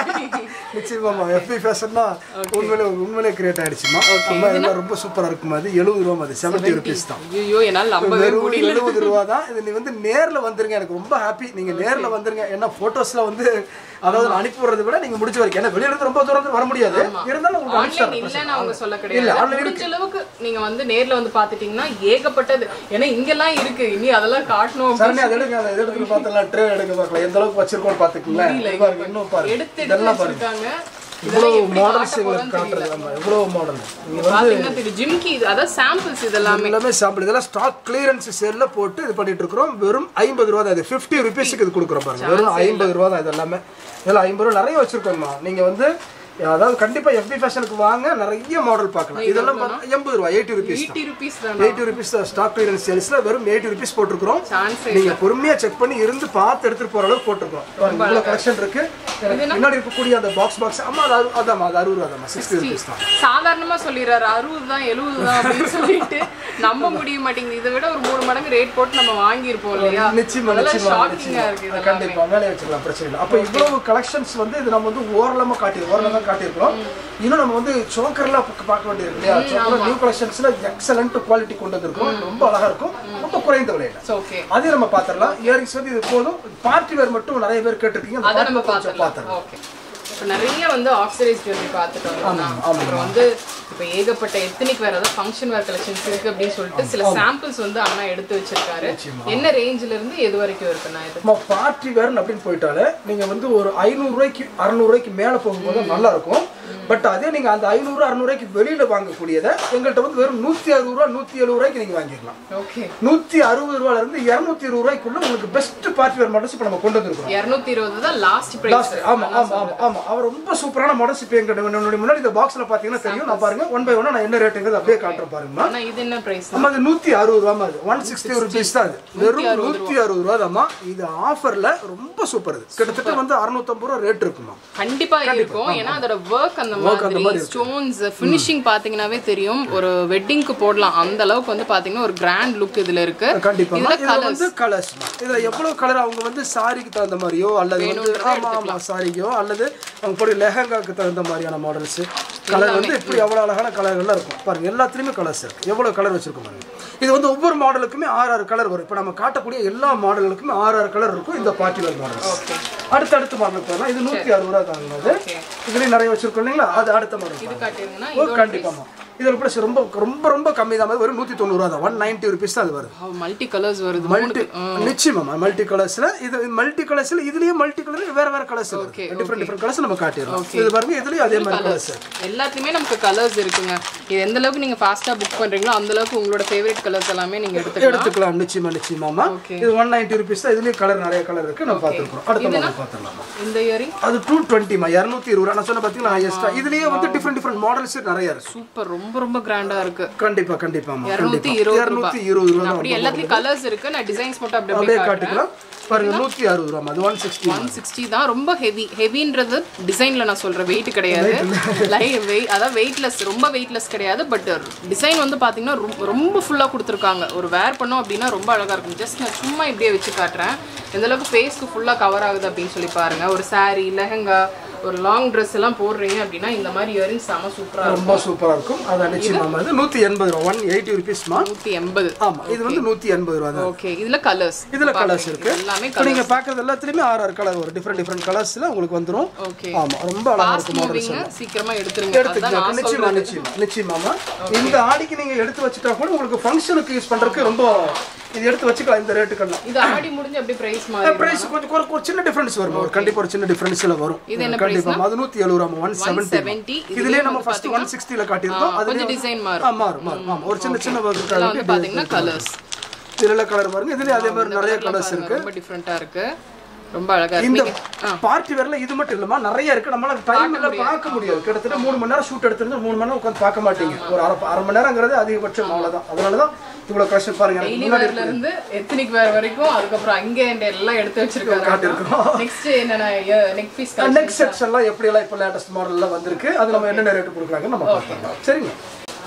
நிச்சயமாமா எஃபி ஃபேஷன்னா உண்மையிலே உண்மையிலே கிரியேட் ஆயிடுச்சுமா அம்மா இதெல்லாம் ரொம்ப சூப்பரா இருக்குமா அது எழுபது ரூபா அது செவன்ட்டி ருபீஸ் தான் ஐயோ என்னால் நம்பவே வெறும் முடியல எழுபது ரூபா தான் இது நீ வந்து நேர்ல வந்துருங்க எனக்கு ரொம்ப ஹாப்பி நீங்க நேர்ல வந்துருங்க ஏன்னா போட்டோஸ்ல வந்து அதாவது நான் அனுப்பி விடுறதை விட நீங்க முடிச்சு வரைக்கும் ஏன்னா வெளியில இருந்து ரொம்ப தூரம் இருந்து வர முடியாது இருந்தாலும் உங்களுக்கு அனுப்பிச்சு ஆன்லைன் தரேன். இல்லைன்னு அவங்க சொல்ல இல்ல, கிடையாது online முடிஞ்ச அளவுக்கு நீங்க வந்து நேர்ல வந்து பாத்துட்டீங்கன்னா ஏகப்பட்டது ஏன்னா இங்கெல்லாம் இருக்கு இனி அதெல்லாம் காட்டணும் சரணி அதை எடுங்க அதை எடுத்து பார்த்தலாம் ட்ரே எடுக்க பார்க்கலாம் எந்த அளவுக்கு வச்சிருக்கோம் பாத்துக்கலாம் இது பாருங்க இன்னும் பாருங்க எடுத்து எடுத்து இதெல்லாம் பாருங்க வச்சிருக்காங்க இவ்வளவு இதெல்லாம் எப்படி மாடல்ஸ் காட்ட எங்களுக்கு போறோம்னு காட்டுறது ஆமா இவ்வளவு மாடல் நீங்க பாத்தீங்கன்னா தெரியும் ஜிம்கி இது அதான் சாம்பிள்ஸ் இதெல்லாம் எல்லாமே சாம்பிள் இதெல்லாம் ஸ்டாக் கிளியரன்ஸ் சேல்ல போட்டு இது பண்ணிட்டு இருக்கிறோம் வெறும் ஐம்பது ரூபா தான் இது ஃபிஃப்டி ருபீஸ்க்கு இது கொடுக்குறோம் பாருங்க வெறும் ஐம்பது ரூபா தான் இது எல்லாமே இதெல்லாம் ஐம்பது ரூபா நிறைய வச்சிருக்கோம்மா நீங்க வந்து அதாவது கண்டிப்பா எஃபி ஃபேஷனுக்கு வாங்க நிறைய மாடல் பார்க்கலாம் இதெல்லாம் பாருங்க, எண்பது ரூபா எயிட்டி ருபீஸ் தான் எயிட்டி ருபீஸ் தான் எயிட்டி ருபீஸ் ஸ்டாக் கிளியரன்ஸ் சேல்ஸ்ல வெறும் எயிட்டி ருபீஸ் போட்டிருக்கிறோம் சான்ஸ் நீங்க பொறுமையா செக் பண்ணி இருந்து பார்த்து எடுத்துட்டு போற அளவுக்கு போட்டிருக்கோம் பாருங்க, இவ்வளவு கலெக்ஷன் இருக்கு எனக்கு பின்னாடி இருக்கக்கூடிய அந்த பாக்ஸ் பாக்ஸ் ஆமா அது அறு- அதாம்மா அது அறுபது ரூபா தான் சிக்ஸ்டி ருபீஸ் தான் சாதாரணமா சொல்லிடுறாரு அறுபது தான் எழுபது தான் அப்படின்னு சொல்லிட்டு நம்ப முடிய மாட்டேங்குது இதை விட ஒரு மூணு மடங்கு ரேட் போட்டு நம்ம வாங்கியிருப்போம் இல்லையா நிச்சயமா அதெல்லாம் நிச்சயமா ஷாக்கிங்கா இருக்கு நிச்சயமா. இதெல்லாம் கண்டிப்பா மேலே வச்சுக்கலாம் பிரச்சனை இல்லை அப்போ இவ்வளவு கலெக்ஷன்ஸ் வந்து இது நம்ம வந்து ஓரளமா காட்டி ஓரளமா காட்டியிருக்கிறோம் இன்னும் நம்ம வந்து சோக்கர்லாம் பார்க்க வேண்டியது இல்லையா சோக்கர் நியூ கலெக்ஷன்ஸ்ல எக்ஸலண்ட் குவாலிட்டி கொண்டு வந்திருக்கோம் ரொம்ப அழகா இருக்கும் ரொம்ப குறைந்த விலையில ஓகே அதையும் நம்ம பார்த்துடலாம் இயரிங்ஸ் வந்து இது போதும் பார்ட்டி வேர் மட்டும் நிறைய பேர் கேட்டிருக்கீங்க அந்த அதை நம்ம party wear கொஞ்சம் பார்த்துடலாம் ஓகே இப்போ நிறைய வந்து ஆக்சிடைஸ் ஜுவல்லரி பார்த்துட்டோம் ஆமா. அப்புறம் வந்து இப்போ ஏகப்பட்ட எத்தனிக் வேற ஏதாவது ஃபங்க்ஷன் வேர் கலெக்ஷன்ஸ் இருக்கு அப்படின்னு சொல்லிட்டு சில சாம்பிள்ஸ் வந்து அண்ணா எடுத்து வச்சிருக்காரு என்ன ரேஞ்சில இருந்து எது வரைக்கும் இருக்குண்ணா இது நம்ம பார்ட்டி வேர்னு அப்படின்னு போயிட்டாலே நீங்க வந்து ஒரு ஐநூறு ரூபாய்க்கு அறுநூறு ரூபாய்க்கு மேல போகும்போது நல்லா இருக்கும் பட் அதே நீங்க அந்த ஐநூறு அறுநூறு ரூபாய்க்கு வெளியில வாங்கக்கூடியதை எங்கள்கிட்ட வந்து வெறும் நூத்தி அறுபது ரூபா நூத்தி எழுபது ரூபாய்க்கு நீங்க வாங்கிக்கலாம் ஓகே நூத்தி அறுபது ரூபாயில இருந்து இருநூத்தி இருபது ரூபாய்க்குள்ள உங்களுக்கு பெஸ்ட் பார்ட்டி வேர் மாடல்ஸ் இப்போ நம்ம கொண்டு வந்திருக்கோம் இரநூத்தி இருபது தான் லாஸ்ட் பிரைஸ் லாஸ்ட் ஆமா ஆமா ஆமா ஆமா அவர் ரொம்ப சூப்பரான மாடல்ஸ் இப்போ எங்க என்னுடைய முன்னாடி இந்த பாக்ஸ்ல பாத்தீங்கன்னா தெரியும் நான் பாருங்க ஒன் பை ஒன் நான் என்ன ரேட்டுங்கிறது அப்படியே காட்டுறேன் பாருங்கம்மா ஆனா இது என்ன பிரைஸ் நம்ம அது நூத்தி அறுபது ரூபா அது ஒன் சிக்ஸ்டி ருபீஸ் தான் அது வெறும் நூத்தி அறுபது ரூபா தாம்மா இது ஆஃபர்ல ரொம்ப சூப்பர் இது கிட்டத்தட்ட வந்து அறுநூத்தம்பது ரூபா ரேட் இருக்குமா கண்டிப்பா இருக்கும் ஏன்னா அதோட ஒர்க் அந்த மாதிரி ஸ்டோன்ஸ் ஃபினிஷிங் பாத்தீங்கன்னாவே தெரியும் ஒரு வெட்டிங்க்கு போடலாம் அந்த அளவுக்கு வந்து பாத்தீங்கன்னா ஒரு கிராண்ட் லுக் இதுல இருக்கு கண்டிப்பா இதுல இதுல வந்து கலர்ஸ் இதுல எவ்வளவு கலர் அவங்க வந்து சாரிக்கு தகுந்த மாதிரியோ அல்லது வந்து ஆமா ஆமா சாரிக்கோ அல்லது அவங்க போய் லெஹங்காக்கு தகுந்த மாதிரியான மாடல்ஸ் கலர் வந்து இப்படி எவ்வளவு அழகான கலர்கள்லாம் இருக்கும் பாருங்க எல்லாத்துலயுமே கலர்ஸ் இருக்கு எவ்வளவு கலர் வச்சிருக்கோம் பாருங்க இது வந்து ஒவ்வொரு மாடலுக்குமே ஆறு ஆறு கலர் வரும் இப்போ நம்ம காட்டக்கூடிய எல்லா மாடலுக்குமே ஆறு ஆறு கலர் இருக்கும் இந்த பார்ட்டி வேர் மாடல்ஸ் அடுத்தடுத்த மாடலுக்கு போகலாம் இது நூத்தி அறுபது ரூபா தாங்க இதுலயும் நிறைய வச்சிருக்கோம் இல்லைங்களா அது அடுத்த மாடல் இது காட்டிருங்கன்னா ஓ கண்டிப்பாமா இதில் ப்ளஸ் ரொம்ப ரொம்ப ரொம்ப கம்மி தான் வெறும் நூற்றி தொண்ணூறுவா தான் ஒன் நைன்ட்டி ருபீஸ் தான் அது வருது மல்டி கலர்ஸ் வருது மல்டி நிச்சயமா மல்டி கலர்ஸ்ல இது மல்டி கலர்ஸ்ல இதுலயே மல்டி கலர் வேற வேற கலர்ஸ் இருக்கு டிஃபரெண்ட் டிஃபரெண்ட் கலர்ஸ் நம்ம காட்டிடுறோம் இது பாருங்க இதுலயும் அதே மாதிரி கலர்ஸ் எல்லாத்துலயுமே நமக்கு கலர்ஸ் இருக்குங்க இது எந்த அளவுக்கு நீங்க ஃபாஸ்டா புக் பண்றீங்களோ அந்த அளவுக்கு உங்களோட ஃபேவரட் கலர்ஸ் எல்லாமே நீங்க எடுத்துக்கலாம் எடுத்துக்கலாம் நிச்சயமா நிச்சயமாமா இது ஒன் நைன்டி ருபீஸ் தான் இதுலயும் கலர் நிறைய கலர் இருக்கு நம்ம பார்த்துருக்கோம் அடுத்த மாடல் பார்த்துடலாமா இந்த இயரிங் அது டூ டுவெண்ட்டிமா இரநூத்தி இருபது ரூபா நான் சொன்ன பார்த்தீங்கன்னா ஹையஸ்டா இதுலயே வந்து டிஃப்ரெண்ட் டிஃப்ரெண்ட் மாடல்ஸ் நிறைய இருக்கு சூப்பர் ரொம்ப ரொம்ப கிராண்டா இருக்கு கண்டிப்பா கண்டிப்பாமா இருநூத்தி கண்டிப்பா இருபது இரநூத்தி இருபது ரூபா அப்படி எல்லாத்துலயும் கலர்ஸ் இருக்கு நான் டிசைன்ஸ் மட்டும் அப்படி அப்படியே அப்படியே காட்டுறேன் காட்டிக்கலாம் பாருங்க நூத்தி அறுபது ரூபா அது ஒன் சிக்ஸ்டி ஒன் சிக்ஸ்டி தான் ரொம்ப ஹெவி ஹெவின்றது டிசைன்ல நான் சொல்றேன் வெயிட் கிடையாது லை வெயிட் அதான் வெயிட்லெஸ் ரொம்ப வெயிட்லெஸ் கிடையாது பட் டிசைன் வந்து பாத்தீங்கன்னா ரொம்ப- ரொம்ப ஃபுல்லா கொடுத்துருக்காங்க ஒரு வேர் பண்ணோம் அப்படின்னா ரொம்ப அழகா இருக்கும் ஜஸ்ட் நான் சும்மா இப்படியே வச்சு காட்டுறேன் எந்த அளவுக்கு ஃபேஸ்க்கு ஃபுல்லா கவர் ஆகுது அப்படின்னு சொல்லி பாருங்க ஒரு saree லெஹங்கா ஒரு லாங் ட்ரெஸ் எல்லாம் போடுறீங்க அப்படின்னா இந்த மாதிரி இயரிங்ஸ் செம சூப்பரா இருக்கும் ரொம்ப சூப்பரா இருக்கும் அது நிச்சயமா இது நூத்தி எண்பது ரூபா ஒன் எயிட்டி ருபீஸ்மா நூத்தி எண்பது ஆமா இது வந்து நூத்தி எண்பது ரூபா தான் ஓகே இதுல கலர்ஸ் இதுல கலர்ஸ் இருக்கு எல்லாமே இப்போ நீங்க பாக்குறது எல்லாத்துலயுமே ஆறு ஆறு கலர் வரும் டிஃப்ரெண்ட் டிஃப்ரெண்ட் கலர்ஸ்ல உங்களுக்கு வந்துரும் ஓகே ஆமா ரொம்ப அழகா ஃபாஸ்ட் இருக்கும் மூவிங் சீக்கிரமா எடுத்துருங்க அதான் எடுத்துக்கலாம் நான் நிச்சயமா சொல்றது நிச்சயமா நிச்சயமாமா இந்த ஆடிக்கு நீங்க எடுத்து வச்சுட்டா கூட உங்களுக்கு ஃபங்க்ஷனுக்கு யூஸ் பண்றதுக்கு ரொம்ப இது எடுத்து வச்சுக்கலாம் இந்த ரேட்டுக்கெல்லாம் இது ஆடி முடிஞ்சு அப்படியே பிரைஸ் மாதிரி பிரைஸ் கொஞ்சம் ஒரு ஒரு சின்ன டிஃபரன்ஸ் வரும் ஒரு கண்டிப்பா ஒரு சின்ன டிஃபரன்ஸ்ல வரும் இது என்ன கண்டிப்பா அது நூத்தி எழுபது ரூபா ஒன் செவன்டி 70 இதுலயே நம்ம ஃபர்ஸ்ட் ஒன் சிக்ஸ்டில காட்டியிருந்தோம் அது கொஞ்சம் டிசைன் மாறும் ஆ, மாறும் மாறும் ஆமா ஒரு சின்ன சின்ன இதெல்லாம் ஒர்க் வந்து பாத்தீங்கன்னா கலர்ஸ் இதுல கலர் பாருங்க இதுலயே அதே மாதிரி நிறைய கலர்ஸ் இருக்கு ரொம்ப டிஃப்ரெண்டா இருக்கு ரொம்ப அழகா இருக்கு இந்த நீங்க- பார்ட்டி வேர்ல இது மட்டும் இல்லமா நிறைய இருக்கு நம்மளால டைம் இல்ல பார்க்க முடியாது கிட்டத்தட்ட மூணு மணி நேரம் ஷூட் எடுத்திருந்து மூணு மணி நேரம் உட்காந்து பார்க்க மாட்டீங்க ஒரு அரை அரை மணி நேரங்கிறது அதிகபட்சம் அவ்வளவுதான் அதனாலதான் இவ்வளவு கஷ்டம் பாருங்க எனக்கு டெய்லி முன்னாடி வேர்ல இருந்து எத்தனிக் வேர் வரைக்கும் அதுக்கப்புறம் அங்க என்கிட்ட எல்லாம் எடுத்து வச்சிருக்காங்க காட்டியிருக்கோம். நெக்ஸ்ட் என்னன்னா நெக் பீஸ் நெக்ஸ்ட் செக்ஷன்லாம் எப்படி எல்லாம் இப்போ லேட்டஸ்ட் மாடல் எல்லாம் வந்திருக்கு அது நம்ம என்னென்ன ரேட் கொடுக்குறாங்க நம்ம பார்த்துக்கலாம் சரிங்க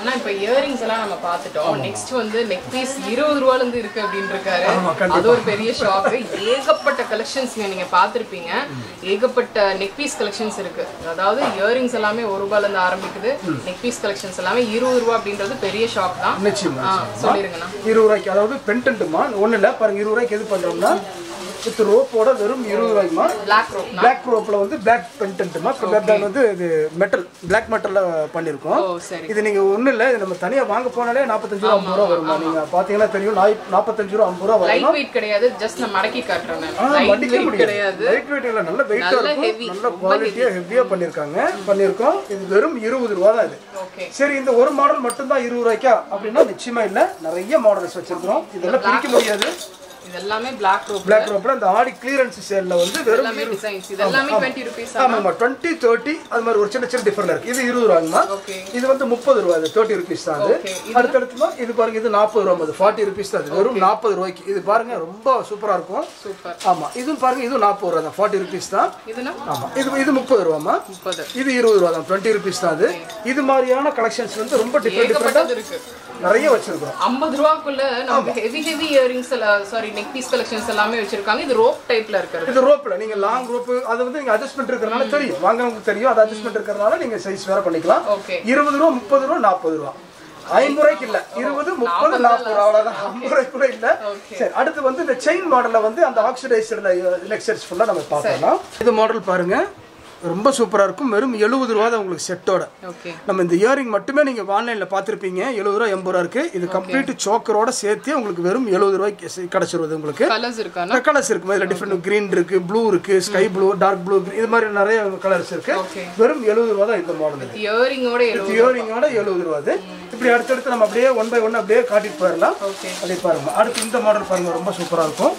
ஆனா இப்ப இயரிங்ஸ் எல்லாம் நம்ம பார்த்துட்டோம் நெக்ஸ்ட் வந்து நெக் பீஸ் இருபது ரூபால இருந்து இருக்கு அப்படின்னு இருக்காரு அது ஒரு பெரிய ஷாக் ஏகப்பட்ட கலெக்ஷன்ஸ் நீங்க பார்த்திருப்பீங்க ஏகப்பட்ட நெக் பீஸ் கலெக்ஷன்ஸ் இருக்கு அதாவது இயரிங்ஸ் எல்லாமே ஒரு ரூபால இருந்து ஆரம்பிக்குது நெக் பீஸ் கலெக்ஷன்ஸ் எல்லாமே இருபது ரூபா அப்படின்றது பெரிய ஷாக் தான் நிச்சயமா ஆ, சொல்லிருங்கண்ணா இருபது ரூபாய்க்கு அதாவது பென்டென்ட்டுமா ஒன்றும் இல்லை பாருங்க இருபது ரூபாய்க்கு எது பண்ணுறோம்னா வித் ரோப்போட வெறும் இருபது ரூபாய்க்குமா பிளாக் ரோப் பிளாக் ரோப்பில் வந்து பிளாக் பென்டென்ட்டுமா பேக் வந்து இது மெட்டல் பிளாக் மெட்டலில் பண்ணியிருக்கோம் ஓ சரி இது நீங்கள் ஒன்றும் இல்லை இது நம்ம தனியாக வாங்க போனாலே நாற்பத்தஞ்சு ரூபா ஐம்பது ரூபா வருமா நீங்கள் பார்த்தீங்கன்னா தெரியும் நாய் நாற்பத்தஞ்சு ரூபா ஐம்பது ரூபா வரும் லைட் வெயிட் கிடையாது ஜஸ்ட் நான் மடக்கி காட்டுறேன் ஆ, லைட் மடிக்க வெயிட் முடியாது கிடையாது லைட் வெயிட் இல்லை நல்ல வெயிட்டாக நல்ல இருக்கும் heavy, நல்ல குவாலிட்டியாக ஹெவியாக பண்ணியிருக்காங்க பண்ணியிருக்கோம் இது வெறும் இருபது ரூபா தான் இது ஓகே சரி இந்த ஒரு மாடல் மட்டும்தான் இருபது ரூபாய்க்கா அப்படின்னா நிச்சயமா இல்லை நிறைய மாடல்ஸ் வச்சிருக்கிறோம் இதெல்லாம் பிரிக்க முடியாது இது எல்லாமே பிளாக் ரோப் பிளாக் ரோப்ல இந்த ஆடி கிளியரன்ஸ் சேல்ல வந்து வெறும் எல்லாமே டிசைன்ஸ் இது எல்லாமே 20 ருபீஸ் ஆமாம்மா டுவெண்ட்டி தேர்ட்டி அது மாதிரி ஒரு சின்ன சின்ன டிஃபரெண்ட் இருக்கு இது இருபது ரூபாங்கம்மா ஓகே இது வந்து முப்பது ரூபா அது தேர்ட்டி ருபீஸ் தான் அது Okay, அடுத்தடுத்துமா இது பாருங்க இது நாற்பது ரூபா அது ஃபார்ட்டி ருபீஸ் தான் அது வெறும் நாற்பது ரூபாய்க்கு இது பாருங்க ரொம்ப சூப்பரா இருக்கும் சூப்பர் ஆமா இதுவும் பாருங்க இதுவும் நாற்பது ரூபா தான் ஃபார்ட்டி ருபீஸ் தான் இதுனா ஆமா இது இது முப்பது ரூபாமா முப்பது இது இருபது ரூபா தான் டுவெண்ட்டி ருபீஸ் தான் அது இது மாதிரியான கலெக்ஷன்ஸ் வந்து ரொம்ப டிஃப்ரெண்ட் டிஃப்ரெண்டா ஏகப்பட்டது இருக்கு நிறைய வச்சிருக்கிறோம் ஐம்பது ரூபாக்குள்ள நமக்கு heavy heavy earrings sorry neck piece collections எல்லாமே வச்சிருக்காங்க இது ரோப் டைப்ல இருக்கிறது இது ரோப்ல நீங்க லாங் ரோப் அது வந்து நீங்க அட்ஜஸ்ட்மெண்ட் இருக்கிறனால தெரியும் வாங்குறவங்களுக்கு தெரியும் அது அட்ஜஸ்ட்மெண்ட் இருக்கிறனால நீங்க சைஸ் வேற பண்ணிக்கலாம் ஓகே இருபது ரூபா முப்பது ரூபா நாற்பது ரூபா ஐம்பது ரூபாய்க்கு இல்ல இருபது முப்பது நாற்பது ரூபா அவ்வளவுதான் ஐம்பது ரூபாய்க்கு கூட இல்ல சரி அடுத்து வந்து இந்த செயின் மாடல்ல வந்து அந்த ஆக்சிடைஸ்ல லெக்சர்ஸ் ஃபுல்லா நம்ம பார்க்கலாம் இது மாடல் பாருங்க ரொம்ப சூப்பரா இருக்கும் வெறும் எழுபது ரூபா தான் உங்களுக்கு செட்டோட ஓகே நம்ம இந்த இயரிங் மட்டுமே நீங்க ஆன்லைன்ல பார்த்திருப்பீங்க எழுபது ரூபா எண்பது ரூபா இருக்கு இது கம்ப்ளீட் சோக்கரோட சேர்த்து உங்களுக்கு வெறும் எழுபது ரூபாய்க்கு சி- கிடைச்சிருவது உங்களுக்கு கலர்ஸ் இருக்கானா கலர்ஸ் இருக்கு இதுல டிஃப்ரெண்ட் கிரீன் இருக்கு ப்ளூ இருக்கு ஸ்கை ப்ளூ டார்க் ப்ளூ இது மாதிரி நிறைய கலர்ஸ் இருக்கு ஓகே வெறும் எழுபது ரூபா தான் இந்த மாடல் இது இயரிங்கோட எழுபது இயரிங்கோட எழுபது ரூபா அது இப்படி அடுத்தடுத்து நம்ம அப்படியே ஒன் பை ஒன் அப்படியே காட்டிட்டு போயிடலாம் ஓகே அப்படியே பாருங்க அடுத்து இந்த மாடல் பாருங்க ரொம்ப சூப்பரா இருக்கும்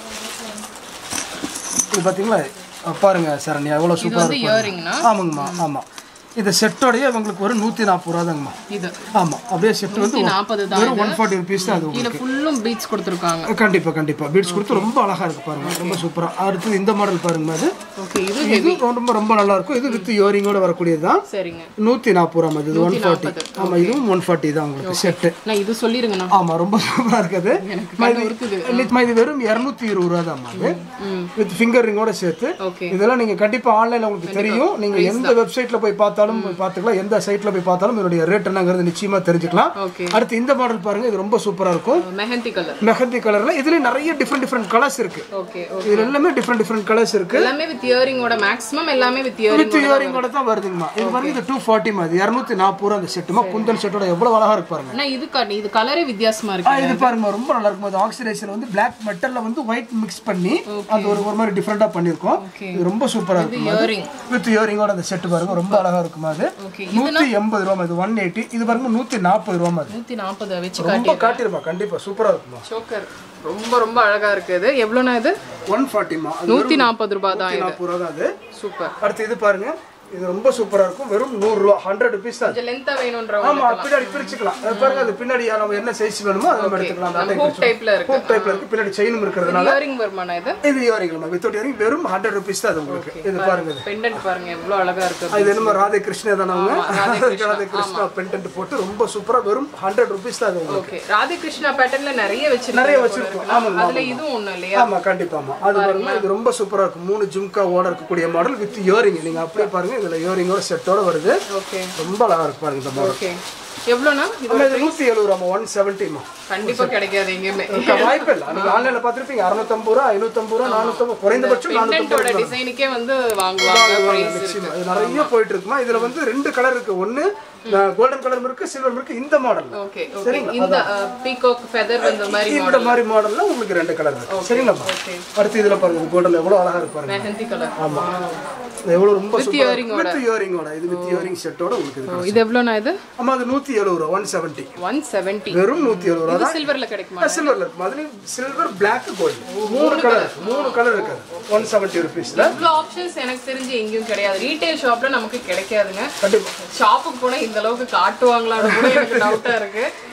இது பாத்தீங்களா அஹ் பாருங்க சரண்யா எவ்வளவு இது சூப்பரா வந்து இருக்கும் இயரிங்னா ஆமாங்கம்மா ஆமா இந்த செட்டோடய உங்களுக்கு ஒரு நூத்தி நாற்பது ரூபா தாங்கம்மா இது ஆமா அப்படியே செட் வந்து நாற்பது தான் வெறும் ஒன் ஃபார்ட்டி ருபீஸ் தான் அது கீழே ஃபுல்லும் பீட்ஸ் கொடுத்துருக்காங்க கண்டிப்பா கண்டிப்பா பீட்ஸ் கொடுத்து ரொம்ப அழகா இருக்கு பாருங்க ரொம்ப சூப்பரா அடுத்து இந்த மாடல் பாருங்க அது ஓகே இது இது ரொம்ப ரொம்ப நல்லா இருக்கும் இது வித் இயரிங்கோட வரக்கூடியது தான் சரிங்க நூத்தி நாற்பது ரூபா இது ஒன் ஃபார்ட்டி ஆமா இதுவும் ஒன் ஃபார்ட்டி தான் உங்களுக்கு செட்டு நான் இது சொல்லிருங்கண்ணா ஆமா ரொம்ப சூப்பரா இருக்குது கண்ணு உறுத்துது நிச்சயமா இது வெறும் இருநூத்தி இருபது ரூபா தான் அது வித் ஃபிங்கர் ரிங்கோட சேர்த்து ஓகே இதெல்லாம் நீங்க கண்டிப்பா ஆன்லைன்ல உங்களுக்கு தெரியும் நீங்க எந்த வெப்சைட்ல போய் பார்த்தாலும் போய் பார்த்துக்கலாம் எந்த சைட்ல போய் பார்த்தாலும் இதனுடைய ரேட் என்னங்கிறது நிச்சயமா தெரிஞ்சுக்கலாம் ஓகே அடுத்து இந்த மாடல் பாருங்க இது ரொம்ப சூப்பரா இருக்கும் மெஹந்தி கலர் மெஹந்தி கலர்ல இதுல நிறைய டிஃப்ரெண்ட் டிஃப்ரெண்ட் கலர்ஸ் இருக்கு ஓகே இதுல எல்லாமே டிஃப்ரெண்ட் டிஃப்ரெண்ட் கலர்ஸ் இருக்கு எல்லாமே வித் இயரிங்கோட மேக்ஸிமம் எல்லாமே வித் இயரிங் வித் இயரிங்கோட தான் வருதுங்கம்மா இது பாருங்க இது டூ ஃபார்ட்டி மாதிரி இரநூத்தி நாற்பது ரூபா அந்த செட்டுமா குந்தன் செட்டோட எவ்வளவு அழகா இருக்கு பாருங்க ஆனா இது காட்டு இது கலரே வித்தியாசமா ஆ, இருக்கு இது பாருங்க ரொம்ப நல்லா இருக்கும் அது ஆக்சிடைசர் வந்து பிளாக் மெட்டல்ல வந்து ஒயிட் மிக்ஸ் பண்ணி அது ஒரு ஒரு மாதிரி டிஃப்ரெண்டா பண்ணிருக்கோம் இது ரொம்ப சூப்பரா இருக்கும் இயரிங் வித் இயரிங்கோட அந்த செட் பாருங்க ரொம்ப அழகா இருக்கும் அது ஓகே நூத்தி எண்பது ரூபா இது ஒன் எயிட்டி இது பாருங்க நூத்தி நாற்பது ரூபா அது நூத்தி நாற்பது வச்சு ரொம்ப காட்டிருமா கண்டிப்பா சூப்பரா இருக்குமா சோக்கர் ரொம்ப ரொம்ப அழகா இருக்கு இது எவ்வளோண்ணா இது ஒன் ஃபார்ட்டிமா நூத்தி நாற்பது ரூபாய் தான் இது நாற்பது ரூபா தான் அது சூப்பர் அடுத்து இது பாருங்க இது ரொம்ப சூப்பரா இருக்கும் வெறும் நூறு ரூபா ஹண்ட்ரட் ருபீஸ் தான் கொஞ்சம் லென்த்தா வேணும்ன்றவங்க ஆமா பின்னாடி பிரிச்சுக்கலாம் அது பாருங்க அது பின்னாடி நம்ம என்ன சைஸ் வேணுமோ அதை நம்ம எடுத்துக்கலாம் அந்த அட்டை ஹூக் டைப்ல இருக்கு ஹூக் டைப்ல இருக்கு பின்னாடி செயினும் இருக்கிறதுனால இயரிங் வருமானா இது இது இயரிங் வித்தவுட் இயரிங் வெறும் ஹண்ட்ரட் ருபீஸ் தான் அது உங்களுக்கு இது பாருங்க இது. பெண்டன்ட் பாருங்க எவ்வளவு அழகா இருக்கு இது என்னமோ ராதே கிருஷ்ணா தானே அவங்க ராதே கிருஷ்ணா பென்டென்ட் போட்டு ரொம்ப சூப்பரா வெறும் ஹண்ட்ரட் ருபீஸ் தான் அது உங்களுக்கு ஓகே ராதே கிருஷ்ணா பேட்டர்ன்ல நிறைய வச்சிருக்காங்க நிறைய போல வச்சிருக்கோம். இருக்கு. ஆமாங்க, அதுல இதுவும் ஒண்ணு இல்லையா ஆமா கண்டிப்பாமா அது பாருங்க இது ரொம்ப சூப்பரா இருக்கும் மூணு ஜிம்கா ஓட இருக்கக்கூடிய மாடல் வித் இயரிங் நீங்க அப்படியே பாருங்க இதுல இயரிங்கோட செட்டோட வருது ஓகே ரொம்ப அழகா இருக்கு பாருங்க இந்த மாடல் ஓகே எவ்வளோண்ணா இது ஆமா, இது நூத்தி எழுபது ரூபா ஒன் செவன்ட்டிமா கண்டிப்பா கிடைக்காது எங்கேயுமே வாய்ப்பு இல்லை நீங்க ஆன்லைன்ல பாத்திருப்பீங்க அறுநூத்தம்பது ரூபா ஐநூத்தம்பது ரூபா நானூத்தம்பது குறைந்தபட்சம் நானூத்தம்பது பெண்டன்ட்டோட டிசைனுக்கே வந்து வாங்குவாங்க பிரைஸ் நிச்சயமா இது நிறைய போயிட்டு இருக்குமா இதுல வந்து ரெண்டு கலர் இருக்கு ஒண்ணு கோல்டன் கலர் இருக்கு சில்வர் இருக்கு இந்த மாடல் ஓகே ஓகே இந்த பீகாக் ஃபெதர் வந்த மாதிரி இந்த மாதிரி மாடல்ல உங்களுக்கு ரெண்டு கலர் இருக்கு சரிங்களாம்மா ஓகே அடுத்து இதுல பாருங்க கோல்டன் எவ்வளவு அழகா இருக்கு பாருங்க மெஹந்தி கலர் ஆமா இது எவ்வளவு ரொம்ப With சூப்பரா earring-ஓட. வித் இயரிங்கோட இது வித் இயரிங் செட்டோட உங்களுக்கு இது இது எவ்வளோண்ணா இது ஆமா அது நூத்தி எழுபது ரூபா ஒன் செவன்ட்டி ஒன் செவன்ட்டி வெறும் நூத்தி எழுபது ரூபா இது சில்வர்ல கிடைக்குமா சில்வர்ல இருக்கும் அதுலயும் சில்வர் பிளாக் கோல்டு மூணு கலர் மூணு கலர் இருக்கு ஒன் செவன்ட்டி ருபீஸ்ல இவ்வளோ ஆப்ஷன்ஸ் எனக்கு தெரிஞ்சு எங்கேயும் கிடையாது ரீட்டைல் ஷாப்ல நமக்கு கிடைக்காதுங்க கண்டிப்பா ஷாப்புக்கு போனா இந்த அளவுக்கு காட்டுவாங்களான்னு கூட எனக்கு டவுட்டா இருக்கு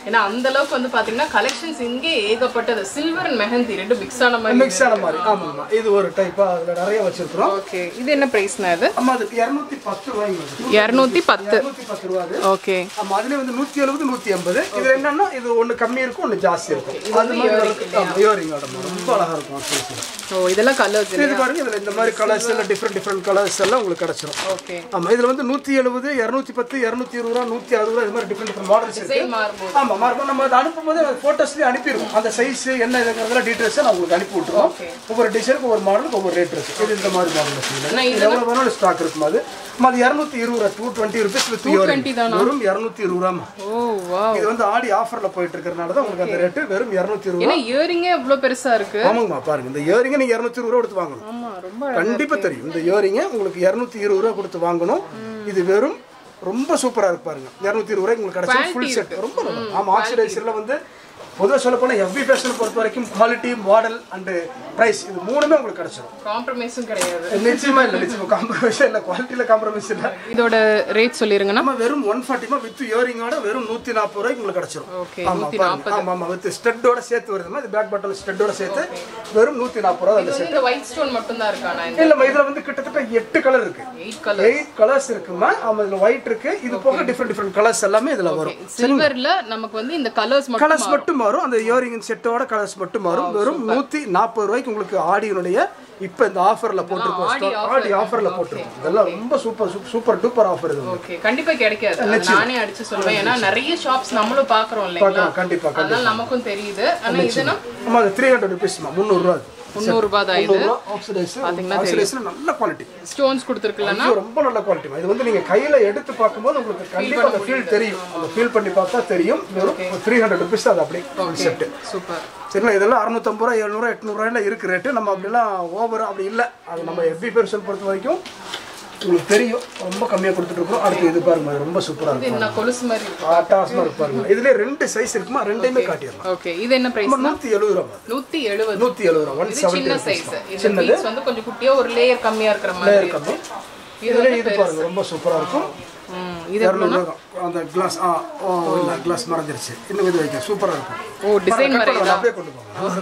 ஏன்னா அந்த அளவுக்கு வந்து பாத்தீங்கன்னா கலெக்ஷன்ஸ் இங்கே ஏகப்பட்டது சில்வர் அண்ட் மெஹந்தி ரெண்டு மிக்ஸ் ஆன மாதிரி மிக்ஸ் ஆன மாதிரி ஆமாம்மா இது ஒரு டைப்பா அதுல நிறைய வச்சிருக்கிறோம் ஓகே இது என்ன பிரைஸ்னா இது ஆமா அதுக்கு இரநூத்தி பத்து ரூபாய்ங்க இரநூத்தி பத்து இரநூத்தி பத்து ரூபா அது ஓகே ஆமா அதுல வந்து நூத்தி எழுபது நூத்தி எண்பது இது என்னன்னா இது ஒண்ணு கம்மி இருக்கும் ஒண்ணு ஜாஸ்தி இருக்கும் அது மாதிரி இயரிங்கோட ரொம்ப அழகா இருக்கும் actually. ஓ இதெல்லாம் கலர்ஸ் இது பாருங்க இதுல இந்த மாதிரி கலர்ஸ் எல்லாம் டிஃப்ரெண்ட் டிஃப்ரெண்ட் கலர்ஸ் எல்லாம் உங்களுக்கு கிடைச்சிரும் ஓகே ஆமா இதுல வந்து நூத்தி எழுபது இருநூத்தி பத்து இருநூத்தி இருபது ரூபா நூத்தி அறுபது ரூபா இது மாதிரி டிஃப்ரெண்ட் டிஃப்ரெண்ட் மாடல்ஸ் இருக்கு டிசைன் மாறும்போது ஆமா மார்க்கும் நம்ம அதை அனுப்பும்போது போட்டோஸ்லயே அனுப்பிடுவோம் அந்த சைஸ் என்ன இதுங்கிறதுல டீடைல்ஸ் நான் உங்களுக்கு அனுப்பி விட்டுருவோம் ஒவ்வொரு டிசைனுக்கு ஒவ்வொரு மாடலுக்கு ஒவ்வொரு ரேட் இருக்கு இது இந்த மாதிரி மாடல் ஆனா இது எவ்வளவு வேணாலும் ஸ்டாக் இருக்கும் அது ஆமா, அது இரநூத்தி இருபது ரூபா டூ டுவெண்ட்டி ருபீஸ் வித் 220 வெறும் இரநூத்தி இருபது ரூபாமா ஓ வா இது வந்து ஆடி ஆஃபர்ல போயிட்டு இருக்கறனால தான் உங்களுக்கு அந்த ரேட்டு வெறும் இரநூத்தி இருபது ஏன்னா இயரிங்கே இவ்வளவு பெருசா இருக்கு ஆமாங்கம்மா பாருங்க இந்த இயரிங்க நீங்க இரநூத்தி இருபது ரூபா கொடுத்து வாங்கணும் ஆமா ரொம்ப கண்டிப்பா தெரியும் இந்த இயரிங்க உங்களுக்கு இரநூத்தி இருபது ரூபா கொடுத்து வாங்கணும் இது வெறும் ரொம்ப சூப்பரா இருக்கு பாருங்க இரநூத்தி இருபது ரூபாய்க்கு உங்களுக்கு கிடைச்ச ஃபுல் செட் ரொம்ப நல்லா ஆமா ஆக்சிடைசர்ல வந்து பொதுவாக சொல்ல போனால் எவ்வி ஃபேஷனை பொறுத்த வரைக்கும் குவாலிட்டி மாடல் அண்டு ப்ரைஸ் இது மூணுமே உங்களுக்கு கிடைச்சிடும் காம்ப்ரமைஸும் கிடையாது நிச்சயமா இல்லை நிச்சயமா காம்ப்ரமைஸ் இல்லை குவாலிட்டியில் காம்ப்ரமைஸ் இல்லை இதோட ரேட் சொல்லிருங்கண்ணா நம்ம வெறும் ஒன் ஃபார்ட்டிமா வித் இயரிங்கோட வெறும் நூற்றி நாற்பது ரூபாய்க்கு உங்களுக்கு கிடைச்சிடும் ஓகே ஆமா பாருங்க ஆமா ஆமா வித் ஸ்டட்டோட சேர்த்து வருதுமா இது பேக் பட்டன் ஸ்டட்டோட சேர்த்து வெறும் நூற்றி நாற்பது ரூபா இது வந்து இந்த ஒயிட் ஸ்டோன் மட்டும் தான் இருக்காண்ணா இந்த இல்லைம்மா இதில் வந்து கிட்டத்தட்ட எட்டு கலர் இருக்கு எயிட் கலர் எயிட் கலர்ஸ் இருக்குமா ஆமா இதுல ஒயிட் இருக்கு இது போக டிஃப்ரெண்ட் டிஃப்ரெண்ட் கலர்ஸ் எல்லாமே இதுல வரும் சில்வர்ல நமக்கு வந்து இந்த கலர்ஸ் மட்டும் கலர்ஸ் மட்டும் மாறும் அந்த இயரிங் செட்டோட கலர்ஸ் மட்டும் மாறும் வெறும் நூத்தி நாற்பது ரூபாய்க்கு உங்களுக்கு ஆடியினுடைய இப்ப இந்த ஆஃபர்ல போட்டிருக்கோம் ஆடி stock. ஆடி ஆஃபர்ல போட்டிருக்கோம் இதெல்லாம் ரொம்ப சூப்பர் சூப்பர் டூப்பர் ஆஃபர் இது ஓகே கண்டிப்பா கிடைக்காது அது நானே அடிச்சு சொல்லுவேன் ஏன்னா நிறைய ஷாப்ஸ் நம்மளும் பாக்குறோம் இல்லைங்களா பார்க்கலாம் கண்டிப்பா அதனால நமக்கும் தெரியுது ஆனா இதுனா ஆமா அது த்ரீ ஹண்ட்ரட் ருபீஸ்மா முந்நூறுரூவா அது முந்நூறு ரூபாய் தான் இது முந்நூறுரூவா ஆக்சிடைஸ் ஆக்சிடைஸ்ல நல்ல குவாலிட்டி ஸ்டோன்ஸ் கொடுத்துருக்குல்லன்னா இது ரொம்ப நல்ல குவாலிட்டி இது வந்து நீங்க கையில எடுத்து பார்க்கும்போது உங்களுக்கு கண்டிப்பா அந்த ஃபீல் தெரியும் அந்த ஃபீல் பண்ணி பார்த்தா தெரியும் வெறும் த்ரீ ஹண்ட்ரட் ருபீஸ் அது அப்படியே செட் சூப்பர் சரிங்களா இதெல்லாம் அறுநூத்தம்பது ரூபா எழுநூறு எட்நூறுவாயில இருக்கு ரேட்டு நம்ம அப்படிலாம் ஓவர் அப்படி இல்லை அது நம்ம எஃபி பெருசல் பொறுத்த வரைக்கும் உங்களுக்கு தெரியும் ரொம்ப கம்மியாக கொடுத்துட்டு இருக்கோம் அடுத்து இது பாருங்க அது ரொம்ப சூப்பராக இருக்கும் இது நான் கொலுசு மாதிரி இருக்கு அட்டாசமாக இருக்கு பாருங்க இதுல ரெண்டு சைஸ் இருக்குமா ரெண்டையுமே காட்டிடலாம் ஓகே இது என்ன பிரைஸ் நம்ம நூற்றி எழுபது ரூபா நூத்தி எழுபது நூற்றி எழுபது ரூபா ஒன் இது சின்ன சைஸ் இந்த பீஸ் வந்து கொஞ்சம் குட்டியா ஒரு லேயர் கம்மியா இருக்கிற மாதிரி கம்மி இதுல இது பாருங்க ரொம்ப சூப்பரா இருக்கும் ம், இது இரநூறு அந்த கிளாஸ் ஆ ஓ இல்லை கிளாஸ் மறைஞ்சிருச்சு இன்னும் இது வைக்க சூப்பரா இருக்கும் ஓ டிசைன் Cut மாதிரி பண்ணலாம், அப்படியே கொண்டு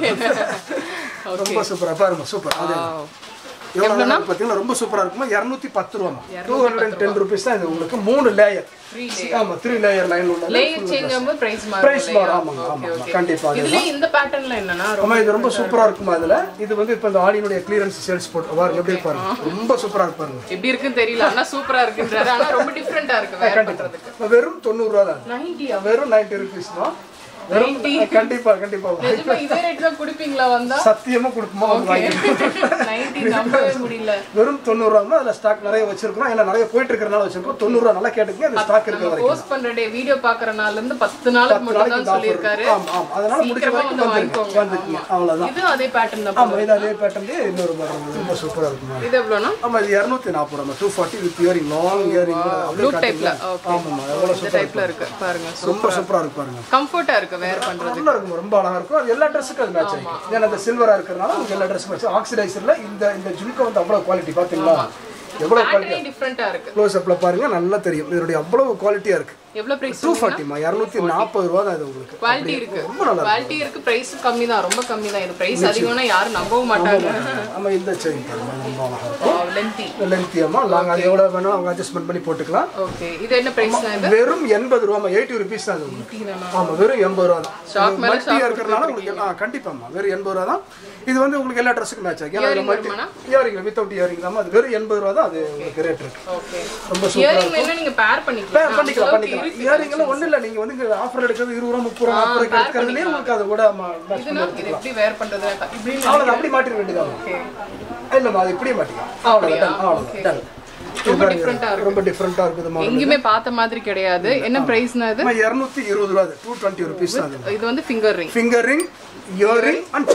போங்க ரொம்ப சூப்பரா பாருங்க சூப்பர் அது எவ்வளோ நல்லா பார்த்தீங்கன்னா ரொம்ப சூப்பரா இருக்குமா இரநூத்தி பத்து ரூபாமா two hundred and ten rupees தான் இது உங்களுக்கு மூணு லேயர் ஆமா த்ரீ லேயர் லைன் உள்ள லேயர் சேஞ்ச் ஆகும்போது பிரைஸ் பிரைஸ் மாறும் மாறும் ஆமாங்க ஆமாங்க கண்டிப்பா அது இதுல இந்த பேட்டர்ன்ல என்னன்னா ஆமா இது ரொம்ப சூப்பரா இருக்குமா இதுல இது வந்து இப்போ இந்த ஆடியினுடைய கிளியரன்ஸ் சேல்ஸ் போட்டு பாருங்க எப்படி பாருங்க ரொம்ப சூப்பரா இருக்கு பாருங்க எப்படி இருக்குன்னு தெரியல ஆனா சூப்பரா இருக்குன்றாரு ஆனா ரொம்ப டிஃபரெண்டா இருக்கு வேற பண்றதுக்கு வெறும் தொண்ணூறு ரூபா தான் நைன்டியா வெறும் நைன்டி ருபீஸ் தான் வெறும் கண்டிப்பா கண்டிப்பா நிஜமா இதே ரேட் தான் குடுப்பீங்களா வந்தா சத்தியமா கொடுக்குமா வந்து வாங்கிக்கலாம் நைன்டி நம்பவே முடியல வெறும் தொண்ணூறு ரூபா அதுல ஸ்டாக் நிறைய வச்சிருக்கோம் ஏன்னா நிறைய போயிட்டு இருக்கிறனால வச்சிருக்கோம் தொண்ணூறு ரூபா நல்லா கேட்டுக்கங்க அந்த ஸ்டாக் இருக்கிற நம்ம வரைக்கும் போஸ்ட் பண்ற டே வீடியோ பாக்குற நாள்ல இருந்து பத்து நாளுக்கு மட்டும் தான் சொல்லியிருக்காரு ஆமா ஆமா அதனால முடிஞ்ச சீக்கிரமா வரைக்கும் வந்து வந்துருங்க வாங்கிக்கோங்க வந்துருக்கீங்க அவ்வளவுதான் இது அதே பேட்டர்ன் தான் ஆமா இது அதே பேட்டர்ன்லயே இன்னொரு மாடல் ரொம்ப சூப்பரா இருக்குமா இது எவ்வளோனா ஆமா இது இரநூத்தி நாற்பது ரூபா two forty with earring long earring blue டைப்ல ஓகே ஆமாமா எவ்வளவு இந்த டைப்ல இருக்கு பாருங்க ரொம்ப சூப்பரா இருக்கு பாருங்க கம்ஃபர்ட்டா இருக்கு வேர் பண்றது நல்லா இருக்கும் ரொம்ப அழகா இருக்கும் அது எல்லா ட்ரெஸ்ஸுக்கும் அது மேட்ச் ஆகும் ஏன்னா அந்த சில்வரா இருக்கிறனால உங்களுக்கு எல்லா ட்ரெஸ் மேட்ச் ஆக்சிடைசர்ல இந்த இந்த ஜும்கா வந்து அவ்வளவு குவாலிட்டி பாத்தீங்களா எவ்வளவு குவாலிட்டி பேட்டர்னே டிஃப்ரெண்டா இருக்கு க்ளோஸ் அப்ல பாருங்க நல்லா தெரியும் இதனுடைய அவ்வளவு குவாலிட்டியா இருக்கு எவ்வளவு பிரைஸ் டூ ஃபார்ட்டிமா இரநூத்தி நாற்பது ரூபா தான் இது உங்களுக்கு குவாலிட்டி இருக்கு ரொம்ப நல்லா குவாலிட்டி இருக்கு பிரைஸ் கம்மி தான் ரொம்ப கம்மி தான் இது பிரைஸ் அதிகம்னா யாரும் நம்பவும் மாட்டாங்க ஆமா இந்த செயின் பாருங்க ரொம்ப அழகா இருக்கும் லென்த்தி லென்த்தியமா லாங் அது எவ்வளவு வேணும் அவங்க அட்ஜஸ்ட்மெண்ட் பண்ணி போட்டுக்கலாம் ஓகே இது என்ன பிரைஸ் இது வெறும் எண்பது ரூபா எயிட்டி ருபீஸ் தான் இது உங்களுக்கு ஆமா வெறும் எண்பது ரூபா தான் Shock மேல மல்டி இருக்கிறனால உங்களுக்கு எல்லாம் கண்டிப்பாம்மா வெறும் எண்பது ரூபா தான் இது வந்து உங்களுக்கு எல்லா ட்ரெஸ்ஸுக்கும் மேட்ச் ஆகும் ஏன்னா மல்டி இயரிங் வித்தவுட் இயரிங் தான் அது வெறும் எண்பது ரூபா தான் அது உங்களுக்கு ரேட் இருக்கு ஓகே ரொம்ப சூப்பர் இயரிங் வேணா நீங்க பேர் பண்ணிக்கலாம் பண்ணிக்கலாம் பண்ணிக்கலாம் இயரிங் எல்லாம் ஒண்ணு இல்ல நீங்க வந்து இங்க ஆஃபர் எடுக்கிறது இருபது ரூபா முப்பது ரூபா நாற்பது ரூபாய்க்கு எடுக்கிறதுலயே உங்களுக்கு அதை கூட match இதுனா இது எப்படி வேர் பண்றது இப்படி அவ்வளவுதான் அப்படி மாட்டிட வேண்டியதான் ஓகே இல்லம்மா அது இப்படியே மாட்டிக்கலாம் அவ்வளவுதான் done, அவ்வளவுதான் done. ரொம்ப டிஃப்ரெண்டா இருக்கு ரொம்ப டிஃப்ரெண்டா இருக்குது மாடல் எங்கேயுமே பார்த்த மாதிரி கிடையாது என்ன பிரைஸ்னா இது இரநூத்தி இருபது ரூபா டூ டுவெண்ட்டி ருபீஸ் தான் அது இது வந்து finger ring finger ring earring and choker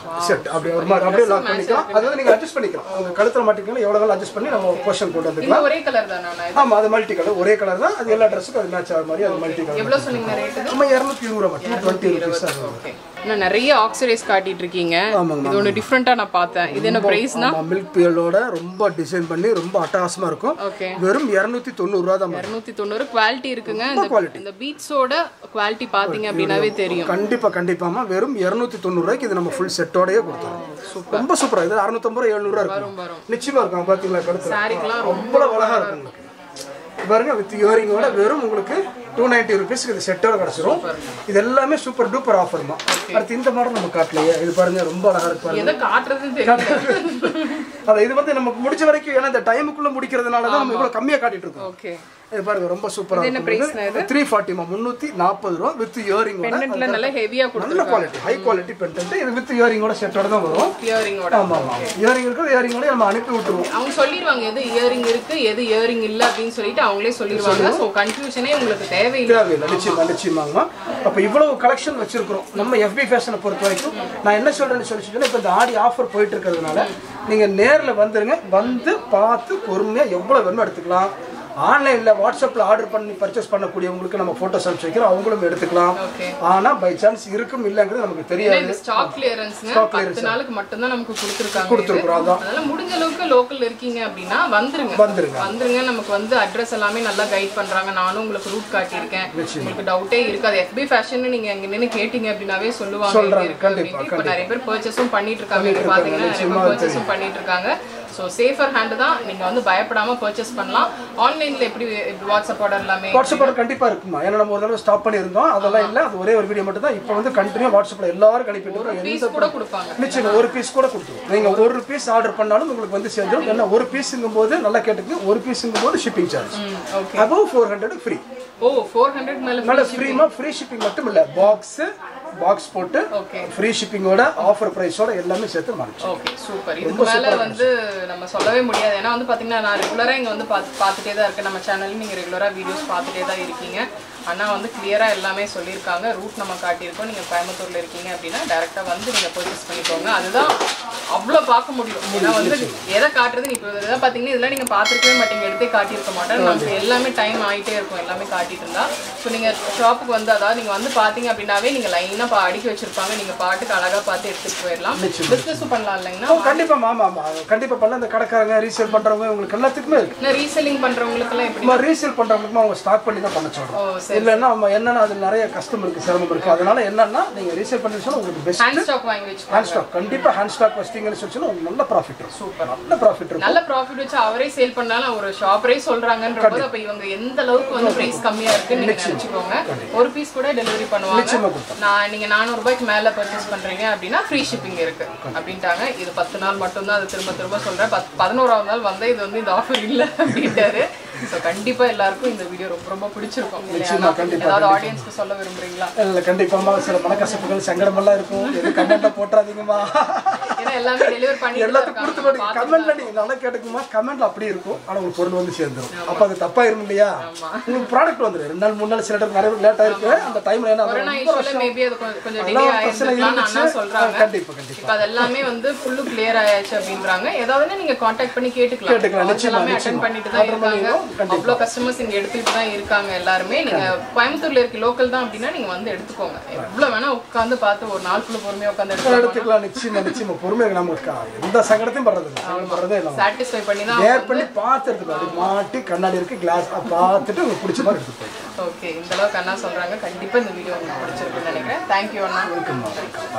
set அப்படியே ஒரு மாதிரி அப்படியே லாக் பண்ணிக்கலாம் அது வந்து நீங்க அட்ஜஸ்ட் பண்ணிக்கலாம் உங்க கழுத்துல மாட்டிக்கலாம் எவ்வளவு வேணாலும் அட்ஜஸ்ட் பண்ணி நம்ம போர்ஷன் கொண்டு வந்துக்கலாம் இந்த ஒரே கலர் தானா ஆமா அது மல்டி கலர் ஒரே கலர் தான் அது எல்லா ட்ரெஸ்ஸுக்கும் அது மேட்ச் ஆகிற மாதிரி அது மல்டி கலர் எவ்வளவு சொன்னீங்க ரேட் நம்ம இரநூத்தி இருபது ரூபா மட்டும் டுவெண்ட்டி ருபீஸ் தான் ஓகே இன்னும் நிறைய ஆக்சிடைஸ் காட்டிட்டு இருக்கீங்க ஆமாங்க, இது ஒன்று டிஃப்ரெண்டா நான் பார்த்தேன் இது என்ன பிரைஸ்னா ஆமா மில்க் பியலோட ரொம்ப டிசைன் பண்ணி ரொம்ப அட்டகாசமா இருக்கும் ஓகே வெறும் இரநூத்தி தொண்ணூறு ரூபா தான் இரநூத்தி தொண்ணூறு குவாலிட்டி இருக்குங்க இந்த quality. இந்த பீட்ஸோட குவாலிட்டி பாத்தீங்க அப்படின்னாவே தெரியும் கண்டிப்பா கண்டிப்பாமா வெறும் இரநூத்தி தொண்ணூறு ரூபாய்க்கு இது நம்ம ஃபுல் செட்டோடயே கொடுத்துறோம் ரொம்ப சூப்பரா இது அறுநூத்தம்பது ரூபா எழுநூறு ரூபா இருக்கும் வரும் நிச்சயமா இருக்கும் பாத்தீங்களா கழுத்துல சாரிக்கெல்லாம் ரொம்ப அவ்வளவு அழகா இருக்கும் உங்களுக்கு பாருங்க வித் இயரிங்கோட வெறும் உங்களுக்கு டூ நைன்டி ருபீஸ்க்கு இது செட்டோட கிடச்சிரும் இது எல்லாமே சூப்பர் டூப்பர் ஆஃபர் தான் அடுத்து இந்த மாடல் நம்ம காட்டலையே இது பாருங்க ரொம்ப அழகா இருக்கு பாருங்க எதை காட்டுறதுன்னு தெரியல அதான் இது வந்து நமக்கு முடிச்ச வரைக்கும் ஏன்னா இந்த டைமுக்குள்ள முடிக்கிறதுனால தான் நம்ம இவ்வளவு கம்மியா காட்டிட்டு இருக்கோம் ஓகே இது பாருங்க ரொம்ப சூப்பரா என்ன price-னா இருக்கும் த்ரீ ஃபார்ட்டிமா முந்நூற்றி நாற்பது ரூபா வித் இயரிங்கோட பெண்டன்ட்ல நல்லா ஹெவியா நல்ல கொடுத்துருக்காங்க குவாலிட்டி ஹை குவாலிட்டி பென்டென்ட் இது வித் இயரிங்கோட செட்டோட தான் வரும் இயரிங்கோட ஆமா ஆமா இயரிங் இருக்குது இயரிங்கோட நம்ம அனுப்பி விட்டுருவோம் அவங்க சொல்லிடுவாங்க எது இயரிங் இருக்கு எது இயரிங் இல்ல அப்படின்னு சொல்லிட்டு அவங்களே சொல்லிடுவாங்க சோ கன்ஃபியூஷனே உங்களுக்கு தேவையில்லை தேவையில்லை நிச்சயமா நிச்சயமாங்கம்மா அப்போ இவ்வளவு கலெக்ஷன் வச்சிருக்கிறோம் நம்ம எஃபி ஃபேஷனை பொறுத்த வரைக்கும் நான் என்ன சொல்றேன்னு சொல்லி சொன்னா இப்போ இந்த ஆடி ஆஃபர் போயிட்டு இருக்கிறதுனால நீங்க நேர்ல வந்துருங்க வந்து பார்த்து பொறுமையா எவ்வளவு வேணுமோ எடுத்துக்கலாம் ஆன்லைன்ல வாட்ஸ்அப்ல ஆர்டர் பண்ணி பர்ச்சேஸ் பண்ணக்கூடியவங்களுக்கு நம்ம போட்டோஸ் அனுப்பிச்சு வைக்கிறோம் அவங்களும் எடுத்துக்கலாம் ஓகே ஆனா பை சான்ஸ் இருக்கும் இல்லைங்கிறது நமக்கு தெரியாது இந்த ஸ்டாக் கிளியரன்ஸ்ங்க பத்து நாளுக்கு மட்டும்தான் நமக்கு கொடுத்துருக்காங்க கொடுத்துருக்குறோம் அதான் அதனால முடிஞ்ச அளவுக்கு லோக்கல் இருக்கீங்க அப்படின்னா வந்துருங்க வந்துருங்க வந்துருங்க நமக்கு வந்து அட்ரஸ் எல்லாமே நல்லா கைட் பண்றாங்க நானும் உங்களுக்கு ரூட் காட்டியிருக்கேன் உங்களுக்கு டவுட்டே இருக்காது எஃபி ஃபேஷன் நீங்க அங்க நின்னு கேட்டீங்க அப்படின்னாவே சொல்லுவாங்க சொல்றாங்க, இங்க இருக்கு கண்டிப்பா, அப்படின்ட்டு. இப்ப நிறைய பேர் பர்ச்சேஸும் பண்ணிட்டு இருக்காங்க இங்க பாத்தீங்கன்னா நிறைய பேர் பர்ச்சேஸும் பண்ணிட்டு இருக்காங்க ஸோ சேஃபர் ஹேண்ட் தான் நீங்க வந்து பயப்படாம பர்ச்சேஸ் பண்ணலாம் ஆன்லைன்ல எப்படி வாட்ஸ்அப் ஆர்டர் எல்லாமே வாட்ஸ்அப் ஆர்டர் கண்டிப்பா இருக்குமா ஏன்னா நம்ம ஒரு தடவை ஸ்டாப் பண்ணியிருந்தோம் அதெல்லாம் இல்ல அது ஒரே ஒரு வீடியோ மட்டும் தான் இப்போ வந்து கண்டினியூ வாட்ஸ்அப்ல எல்லாரும் அனுப்பிட்டு இருக்கோம். எந்த பீஸ் கூட கொடுப்பாங்க நிச்சயம் ஒரு பீஸ் கூட கொடுத்துருவோம் நீங்க ஒரு பீஸ் ஆர்டர் பண்ணாலும் உங்களுக்கு வந்து சேர்ந்துடும் ஏன்னா ஒரு பீஸுங்கும் போது நல்லா கேட்டுக்கு ஒரு பீஸுங்கும் போது shipping charge okay above four hundred free oh four hundred மேல நல்ல ஃப்ரீமா ஃப்ரீ ஷிப்பிங் மட்டும் இல்ல பாக்ஸ் பாக்ஸ் போட்டு ஓகே ஃப்ரீ ஷிப்பிங்கோட ஆஃபர் பிரைஸோட எல்லாமே சேர்த்து மாறிச்சு ஓகே சூப்பர் இதுக்கு மேல வந்து நம்ம சொல்லவே முடியாது ஏன்னா வந்து பாத்தீங்கன்னா நான் ரெகுலரா இங்க வந்து பாத்து பார்த்துட்டே தான் இருக்கேன் நம்ம சேனல்ல நீங்க ரெகுலரா வீடியோஸ் பார்த்துட்டே தான் இருக்கீங்க அண்ணா வந்து கிளியரா எல்லாமே சொல்லியிருக்காங்க ரூட் நம்ம காட்டியிருக்கோம் நீங்க கோயம்புத்தூர்ல இருக்கீங்க அப்படின்னா டைரக்டா வந்து நீங்க பர்ச்சேஸ் பண்ணிக்கோங்க அதுதான் அவ்வளவு பார்க்க முடியும் ஏன்னா வந்து எதை காட்டுறது நீ இப்போ எதை பாத்தீங்கன்னா இதெல்லாம் நீங்க பார்த்துருக்கவே மாட்டீங்க எடுத்தே காட்டியிருக்க மாட்டேன் நமக்கு எல்லாமே டைம் ஆயிட்டே இருக்கும் எல்லாமே காட்டிட்டு இருந்தா ஸோ நீங்க ஷாப்புக்கு வந்து அதாவது நீங்க வந்து பாத்தீங்க அப்படின்னாவே நீங்க லைனா அடுக்கி வச்சிருப்பாங்க நீங்க பாட்டுக்கு அழகா பார்த்து எடுத்துட்டு போயிடலாம் பிசினஸும் பண்ணலாம் இல்லைங்கன்னா ஓ, கண்டிப்பா ஆமா ஆமா கண்டிப்பா பண்ணல இந்த கடைக்காரங்க ரீசேல் பண்றவங்க உங்களுக்கு எல்லாத்துக்குமே இருக்கு இன்னும் ரீசெல்லிங் பண்றவங்களுக்கு எல்லாம் எப்படி நம்ம ரீசேல் பண்றவங்களுக்கு அவங்க ஸ்டாக் பண்ணி தான் பண்ண சொல்றோம் ஓ சரி இல்லைன்னா நம்ம என்னன்னா அது நிறைய கஸ்டமருக்கு சிரமம் இருக்கு அதனால என்னன்னா நீங்க ரீசேல் பண்ணி சொன்னா உங்களுக்கு பெஸ்ட் ஹேண்ட் ஸ்டாக் வாங்கி வச்சுக்கோங்க ஹேண்ட் ஸ்டாக் கண்டிப்பா ஹேண்ட் ஸ்டாக் வச்சிட்டீங்கன்னு சொல்லி சொன்னா உங்களுக்கு நல்ல ப்ராஃபிட் இருக்கும் சூப்பர் நல்ல ப்ராஃபிட் இருக்கும் நல்ல ப்ராஃபிட் வச்சு அவரே சேல் பண்ணாலும் ஒரு ஷாப்பரே சொல்றாங்கன்ற போது அப்ப இவங்க எந்த அளவுக்கு வந்து பிரைஸ் கம்மியா இருக்குன்னு நீங்க நினைச்சுக்கோங்க ஒரு பீஸ் கூட டெலிவரி பண்ணுவாங்க நிச்சயமா கொடுப்போம் நான் நீங்க நானூறு ரூபாய்க்கு மேல பர்ச்சேஸ் பண்றீங்க அப்படின்னா ஃப்ரீ ஷிப்பிங் இருக்கு அப்படின்ட்டாங்க இது பத்து நாள் மட்டும்தான் அது திரும்ப திரும்ப சொல்றேன் பத் பதினோராவது நாள் வந்தா இது வந்து இந்த ஆஃபர் இல்ல அப்படின்ட்டாரு ஸோ கண்டிப்பா எல்லாருக்கும் இந்த வீடியோ ரொம்ப ரொம்ப பிடிச்சிருக்கும் இல்லையா? ஏதாவது ஆடியன்ஸ்க்கு சொல்ல விரும்புறீங்களா இல்ல கண்டிப்பாமா சில மனக்கசப்புகள் சங்கடமெல்லாம் இருக்கும் எது கமெண்ட்ல போட்டுறாதீங்கம்மா ஏன்னா எல்லாமே டெலிவர் பண்ணி எல்லாத்துக்கும் கொடுத்து பண்ணி கமெண்ட்ல நீங்க நல்லா கேட்டுக்குமா கமெண்ட்ல அப்படியே இருக்கும் ஆனா உங்களுக்கு பொருள் வந்து சேர்ந்துரும் அப்ப அது தப்பாயிரும் இல்லையா உங்களுக்கு ப்ராடக்ட் வந்துடும் ரெண்டு நாள் மூணு நாள் சில டைம் நிறைய லேட் ஆயிருக்கு அந்த டைம்ல என்ன கொரோனா ரொம்ப இஷ்யூல மேபி அது கொஞ்சம் கொஞ்சம் டிலே அதெல்லாம் பிரச்சனை ஆயிருக்கலாம்னு அண்ணா இருந்துச்சு. சொல்றாங்க கண்டிப்பா கண்டிப்பா இப்ப அது எல்லாமே வந்து ஃபுல்லு கிளியர் ஆயாச்சு அப்படின்றாங்க ஏதாவது நீங்க காண்டாக்ட் பண்ணி கேட்டுக்கலாம் கேட்டுக்கலாம், Calls நிச்சயமா, எல்லாமே நிச்சயமா. அட்டன் பண்ணிட்டு தான் Attend இருக்காங்க பண்ணிடுவோம், கண்டிப்பா. அவ்வளவு கஸ்டமர்ஸ் இங்க எடுத்துட்டு தான் இருக்காங்க எல்லாருமே நீங்க கோயம்புத்தூர்ல இருக்க லோக்கல் தான் அப்படின்னா நீங்க வந்து எடுத்துக்கோங்க எவ்வளவு வேணா உட்கார்ந்து பார்த்து ஒரு நாள் ஃபுல்லா பொறுமையா உட்கார்ந்து எடுத்துக்கோங்க எடுத்துக்கலாம் நிச்சயமா நிச்சயமா பொறுமையாக நமக்கு எந்த சங்கடத்தையும் படுறது இல்லை சங்கடம் படுறதே இல்லை சாட்டிஸ்ஃபை பண்ணி தான் வேர் பண்ணி பார்த்து எடுத்துக்கலாம் அப்படி மாட்டி கண்ணாடி இருக்கு கிளாஸ் பார்த்துட்டு உங்களுக்கு பிடிச்ச மாதிரி எடுத்து போய் ஓகே இந்த அளவுக்கு அண்ணா சொல்றாங்க கண்டிப்பா இந்த வீடியோ உங்களுக்கு பிடிச்சிருக்குன்னு நினைக்கிறேன் தேங்க்யூ அண்ணா